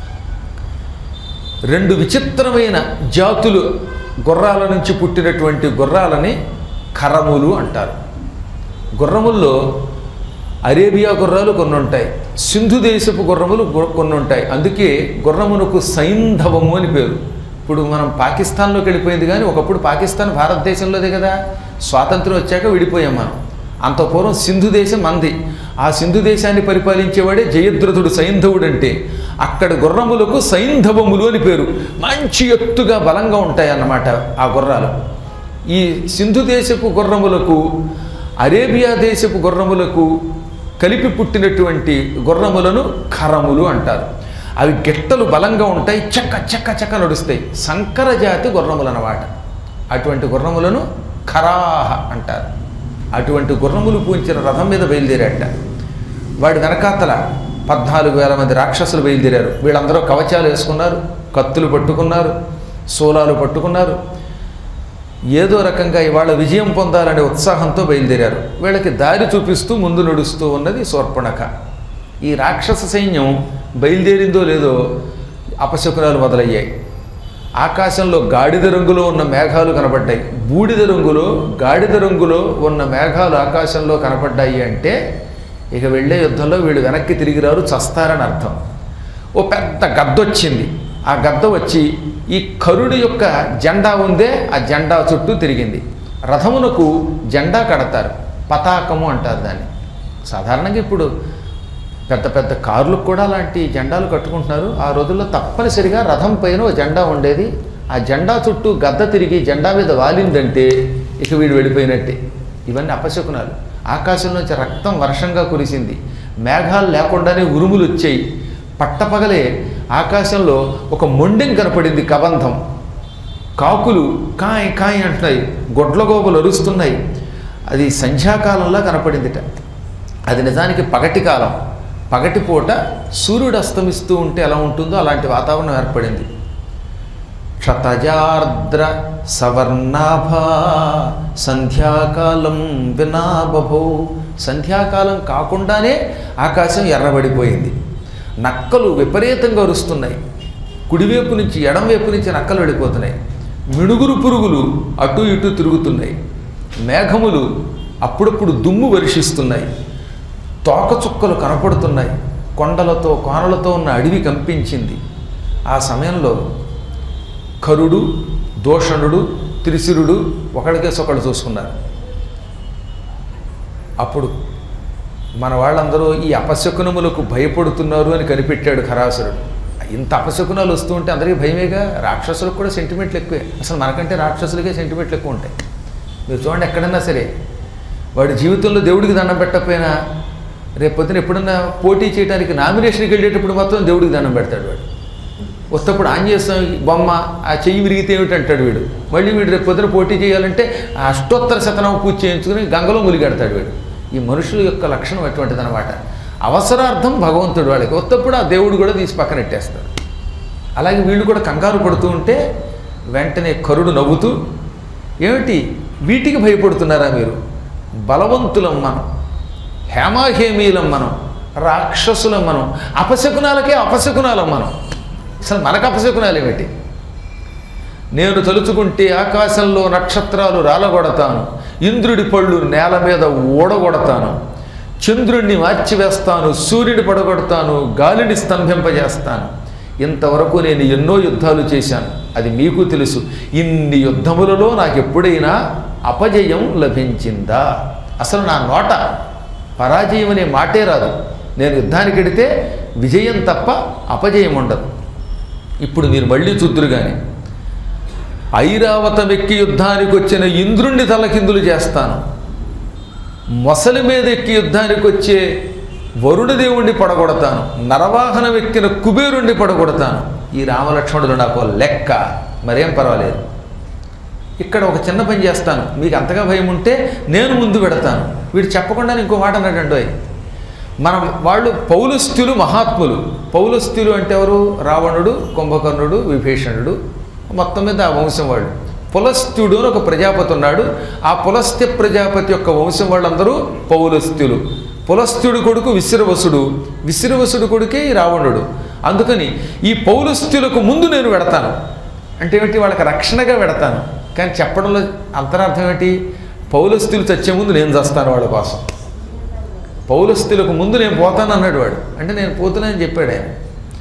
రెండు విచిత్రమైన జాతులు గుర్రాల నుంచి పుట్టినటువంటి గుర్రాలని ఖరములు అంటారు గుర్రముల్లో అరేబియా గుర్రాలు కొన్ని ఉంటాయి సింధు దేశపు గుర్రములు గు- కొన్ని ఉంటాయి అందుకే గుర్రమునకు సైంధవము అని పేరు ఇప్పుడు మనం పాకిస్తాన్లోకి వెళ్ళిపోయింది కానీ ఒకప్పుడు పాకిస్తాన్ భారతదేశంలోదే కదా స్వాతంత్రం వచ్చాక విడిపోయాం మనం అంత పూర్వం సింధు దేశం మంది ఆ సింధు దేశాన్ని పరిపాలించేవాడే జయద్రథుడు సైంధవుడు అంటే అక్కడ గుర్రములకు సైంధవములు అని పేరు మంచి ఎత్తుగా బలంగా ఉంటాయి అన్నమాట ఆ గుర్రాలు ఈ సింధు దేశపు గుర్రములకు అరేబియా దేశపు గుర్రములకు కలిపి పుట్టినటువంటి గుర్రములను ఖరములు అంటారు అవి గిట్టలు బలంగా ఉంటాయి చక్క చక్క చక్క నడుస్తాయి సంకర జాతి గుర్రములు అన్నమాట అటువంటి గుర్రములను ఖరాహ అంటారు అటువంటి గుర్రములు పూంచిన రథం మీద బయలుదేరాట వాడి వెనకాతల పద్నాలుగు వేల మంది రాక్షసులు బయలుదేరారు వీళ్ళందరూ కవచాలు వేసుకున్నారు కత్తులు పట్టుకున్నారు శూలాలు పట్టుకున్నారు ఏదో రకంగా ఇవాళ విజయం పొందాలనే ఉత్సాహంతో బయలుదేరారు వీళ్ళకి దారి చూపిస్తూ ముందు నడుస్తూ ఉన్నది శూర్పణఖ ఈ రాక్షస సైన్యం బయలుదేరిందో లేదో అపశకునాలు మొదలయ్యాయి ఆకాశంలో గాడిద రంగులో ఉన్న మేఘాలు కనపడ్డాయి బూడిద రంగులో గాడిద రంగులో ఉన్న మేఘాలు ఆకాశంలో కనపడ్డాయి అంటే ఇక వెళ్ళే యుద్ధంలో వీళ్ళు వెనక్కి తిరిగి రారు చస్తారని అర్థం ఓ పెద్ద గద్ద వచ్చింది ఆ గద్ద వచ్చి ఈ కరుడి యొక్క జెండా ఉందే ఆ జెండా చుట్టూ తిరిగింది రథమునకు జెండా కడతారు పతాకము అంటారు దాన్ని సాధారణంగా ఇప్పుడు పెద్ద పెద్ద కార్లకు కూడా అలాంటి జెండాలు కట్టుకుంటున్నారు ఆ రోజుల్లో తప్పనిసరిగా రథం పైన ఓ జెండా ఉండేది ఆ జెండా చుట్టూ గద్ద తిరిగి జెండా మీద వాలిందంటే ఇక వీడు వెళ్ళిపోయినట్టే ఇవన్నీ అపశకునాలు ఆకాశం నుంచి రక్తం వర్షంగా కురిసింది మేఘాలు లేకుండానే ఉరుములు వచ్చాయి పట్టపగలే ఆకాశంలో ఒక మొండెం కనపడింది కబంధం కాకులు కాయ్ కాయ్ అంటున్నాయి గొడ్లగోబలు అరుస్తున్నాయి అది సంధ్యాకాలంలో కనపడిందిట అది నిజానికి పగటి కాలం పగటిపూట సూర్యుడు అస్తమిస్తూ ఉంటే ఎలా ఉంటుందో అలాంటి వాతావరణం ఏర్పడింది క్షతజార్ద్ర సవర్ణాభ సంధ్యాకాలం వినాబభో సంధ్యాకాలం కాకుండానే ఆకాశం ఎర్రబడిపోయింది నక్కలు విపరీతంగా అరుస్తున్నాయి కుడివైపు నుంచి ఎడంవైపు నుంచి నక్కలు వెళ్ళిపోతున్నాయి మిడుగురు పురుగులు అటు ఇటు తిరుగుతున్నాయి మేఘములు అప్పుడప్పుడు దుమ్ము వర్షిస్తున్నాయి తోకచుక్కలు కనపడుతున్నాయి కొండలతో కోనలతో ఉన్న అడవి కంపించింది ఆ సమయంలో కరుడు దోషణుడు త్రిశిరుడు ఒకడికేసి ఒకడు చూసుకున్నారు అప్పుడు మన వాళ్ళందరూ ఈ అపశకునములకు భయపడుతున్నారు అని కనిపెట్టాడు ఖరాసురుడు ఇంత అపశకునాలు వస్తూ ఉంటే అందరికీ భయమేగా రాక్షసులకు కూడా సెంటిమెంట్లు ఎక్కువే అసలు మనకంటే రాక్షసులకే సెంటిమెంట్లు ఎక్కువ ఉంటాయి మీరు చూడండి ఎక్కడన్నా సరే వాడి జీవితంలో దేవుడికి దండం పెట్టకపోయినా రేపు పొద్దున ఎప్పుడన్నా పోటీ చేయడానికి నామినేషన్కి వెళ్ళేటప్పుడు మాత్రం దేవుడికి దండం పెడతాడు వాడు వస్తప్పుడు ఆంజనేయ స్వామి బొమ్మ ఆ చెయ్యి విరిగితే ఏమిటి అంటాడు వీడు మళ్ళీ వీడు రేపు పొద్దున పోటీ చేయాలంటే ఆ అష్టోత్తర శతనం పూజ చేయించుకుని గంగలో ములిగెడతాడు వీడు ఈ మనుషుల యొక్క లక్షణం అటువంటిది అనమాట అవసరార్థం భగవంతుడు వాళ్ళకి వస్తప్పుడు ఆ దేవుడు కూడా తీసి పక్కన పెట్టేస్తాడు అలాగే వీళ్ళు కూడా కంగారు పడుతూ ఉంటే వెంటనే కరుడు నవ్వుతూ ఏమిటి వీటికి భయపడుతున్నారా మీరు బలవంతులం మనం హేమాహేమీలం మనం రాక్షసులం మనం అపశకునాలకే అపశకునాలం మనం అసలు మనకు అపశకునాలు ఏమిటి నేను తలుచుకుంటే ఆకాశంలో నక్షత్రాలు రాలగొడతాను ఇంద్రుడి పళ్ళు నేల మీద ఊడగొడతాను చంద్రుణ్ణి మార్చివేస్తాను సూర్యుని పడగొడతాను గాలిని స్తంభింపజేస్తాను ఇంతవరకు నేను ఎన్నో యుద్ధాలు చేశాను అది మీకు తెలుసు ఇన్ని యుద్ధములలో నాకు ఎప్పుడైనా అపజయం లభించిందా అసలు నా నోట పరాజయం అనే మాటే రాదు నేను యుద్ధానికి వెడితే విజయం తప్ప అపజయం ఉండదు ఇప్పుడు మీరు మళ్ళీ చూద్దురు కానీ ఐరావతం ఎక్కి యుద్ధానికి వచ్చిన ఇంద్రుణ్ణి తలకిందులు చేస్తాను మొసలి మీద ఎక్కి యుద్ధానికి వచ్చే వరుణదేవుణ్ణి పడగొడతాను నరవాహనం ఎక్కిన కుబేరుణ్ణి పడగొడతాను ఈ రామలక్ష్మణుడు నాకు లెక్క మరేం పర్వాలేదు ఇక్కడ ఒక చిన్న పని చేస్తాను మీకు అంతగా భయం ఉంటే నేను ముందు పెడతాను వీడు చెప్పకుండా ఇంకో మాట అన్నాడండి మనం వాళ్ళు పౌలస్థులు మహాత్ములు పౌలస్థులు అంటే ఎవరు రావణుడు కుంభకర్ణుడు విభీషణుడు మొత్తం మీద ఆ వంశం వాళ్ళు పులస్థ్యుడు అని ఒక ప్రజాపతి ఉన్నాడు ఆ పులస్త్య ప్రజాపతి యొక్క వంశం వాళ్ళందరూ పౌలస్థ్యులు పులస్థ్యుడు కొడుకు విశ్రవసుడు విశ్రవసుడు కొడుకే ఈ రావణుడు అందుకని ఈ పౌలస్థ్యులకు ముందు నేను వెడతాను అంటే ఏమిటి వాళ్ళకి రక్షణగా వెడతాను కానీ చెప్పడంలో అంతరార్థం ఏంటి పౌలస్థులు చచ్చే ముందు నేను చస్తాను వాళ్ళ కోసం పౌలస్థులకు ముందు నేను పోతాను అన్నాడు వాడు అంటే నేను పోతున్నానని చెప్పాడు ఆయన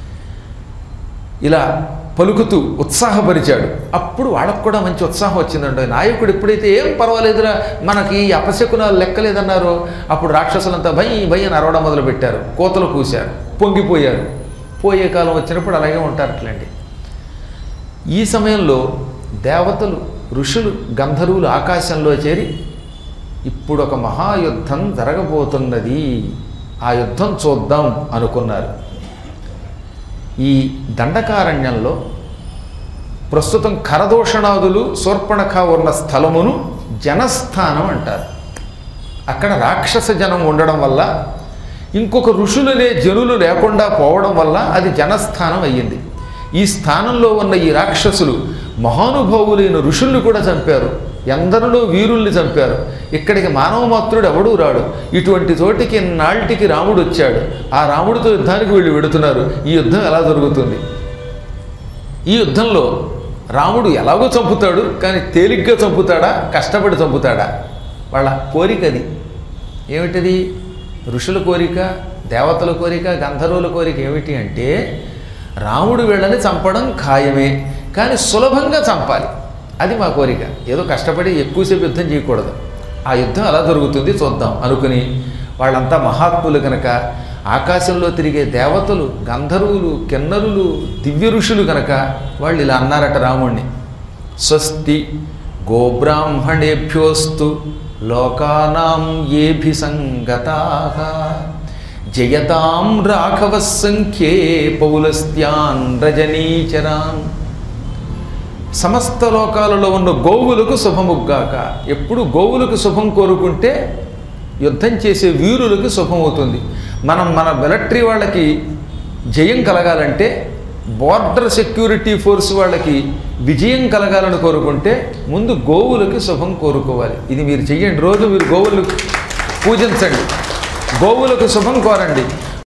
ఇలా పలుకుతూ ఉత్సాహపరిచాడు అప్పుడు వాళ్ళకు కూడా మంచి ఉత్సాహం వచ్చిందండి నాయకుడు ఎప్పుడైతే ఏం పర్వాలేదురా మనకి ఈ అపశకునాలు లెక్కలేదన్నారో అప్పుడు రాక్షసులంతా భయ భయ అని అరవడం మొదలుపెట్టారు కోతలు కూశారు పొంగిపోయారు పోయే కాలం వచ్చినప్పుడు అలాగే ఉంటారు అట్లండి ఈ సమయంలో దేవతలు ఋషులు గంధర్వులు ఆకాశంలో చేరి ఇప్పుడు ఒక మహాయుద్ధం జరగబోతున్నది ఆ యుద్ధం చూద్దాం అనుకున్నారు ఈ దండకారణ్యంలో ప్రస్తుతం కరదోషణాదులు శూర్పణఖ ఉన్న స్థలమును జనస్థానం అంటారు అక్కడ రాక్షస జనం ఉండడం వల్ల ఇంకొక ఋషులనే జనులు లేకుండా పోవడం వల్ల అది జనస్థానం అయ్యింది ఈ స్థానంలో ఉన్న ఈ రాక్షసులు మహానుభావులైన ఋషుల్ని కూడా చంపారు ఎందరిలో వీరుల్ని చంపారు ఇక్కడికి మానవ మాత్రుడు ఎవడూ రాడు ఇటువంటి చోటికి నాటికి రాముడు వచ్చాడు ఆ రాముడితో యుద్ధానికి వీళ్ళు వెడుతున్నారు ఈ యుద్ధం ఎలా జరుగుతుంది ఈ యుద్ధంలో రాముడు ఎలాగో చంపుతాడు కానీ తేలిగ్గా చంపుతాడా కష్టపడి చంపుతాడా వాళ్ళ కోరిక అది ఏమిటిది ఋషుల కోరిక దేవతల కోరిక గంధర్వుల కోరిక ఏమిటి అంటే రాముడు వీళ్ళని చంపడం ఖాయమే కానీ సులభంగా చంపాలి అది మా కోరిక ఏదో కష్టపడి ఎక్కువసేపు యుద్ధం చేయకూడదు ఆ యుద్ధం ఎలా జరుగుతుంది చూద్దాం అనుకుని వాళ్ళంతా మహాత్ములు కనుక ఆకాశంలో తిరిగే దేవతలు గంధర్వులు కిన్నరులు దివ్య ఋషులు కనుక వాళ్ళు ఇలా అన్నారట రాముణ్ణి స్వస్తి గోబ్రాహ్మణేభ్యోస్తు లోకానాం ఏభి సంగతా జయతాం రాఘవ సంఖ్యే పౌలస్త్యాన్ రజనీచరాన్ సమస్త లోకాలలో ఉన్న గోవులకు శుభముగ్గాక ఎప్పుడు గోవులకు శుభం కోరుకుంటే యుద్ధం చేసే వీరులకు శుభం అవుతుంది మనం మన మిలిటరీ వాళ్ళకి జయం కలగాలంటే బార్డర్ సెక్యూరిటీ ఫోర్స్ వాళ్ళకి విజయం కలగాలని కోరుకుంటే ముందు గోవులకి శుభం కోరుకోవాలి ఇది మీరు చెయ్యండి రోజు మీరు గోవులు పూజించండి గోవులకు శుభం కోరండి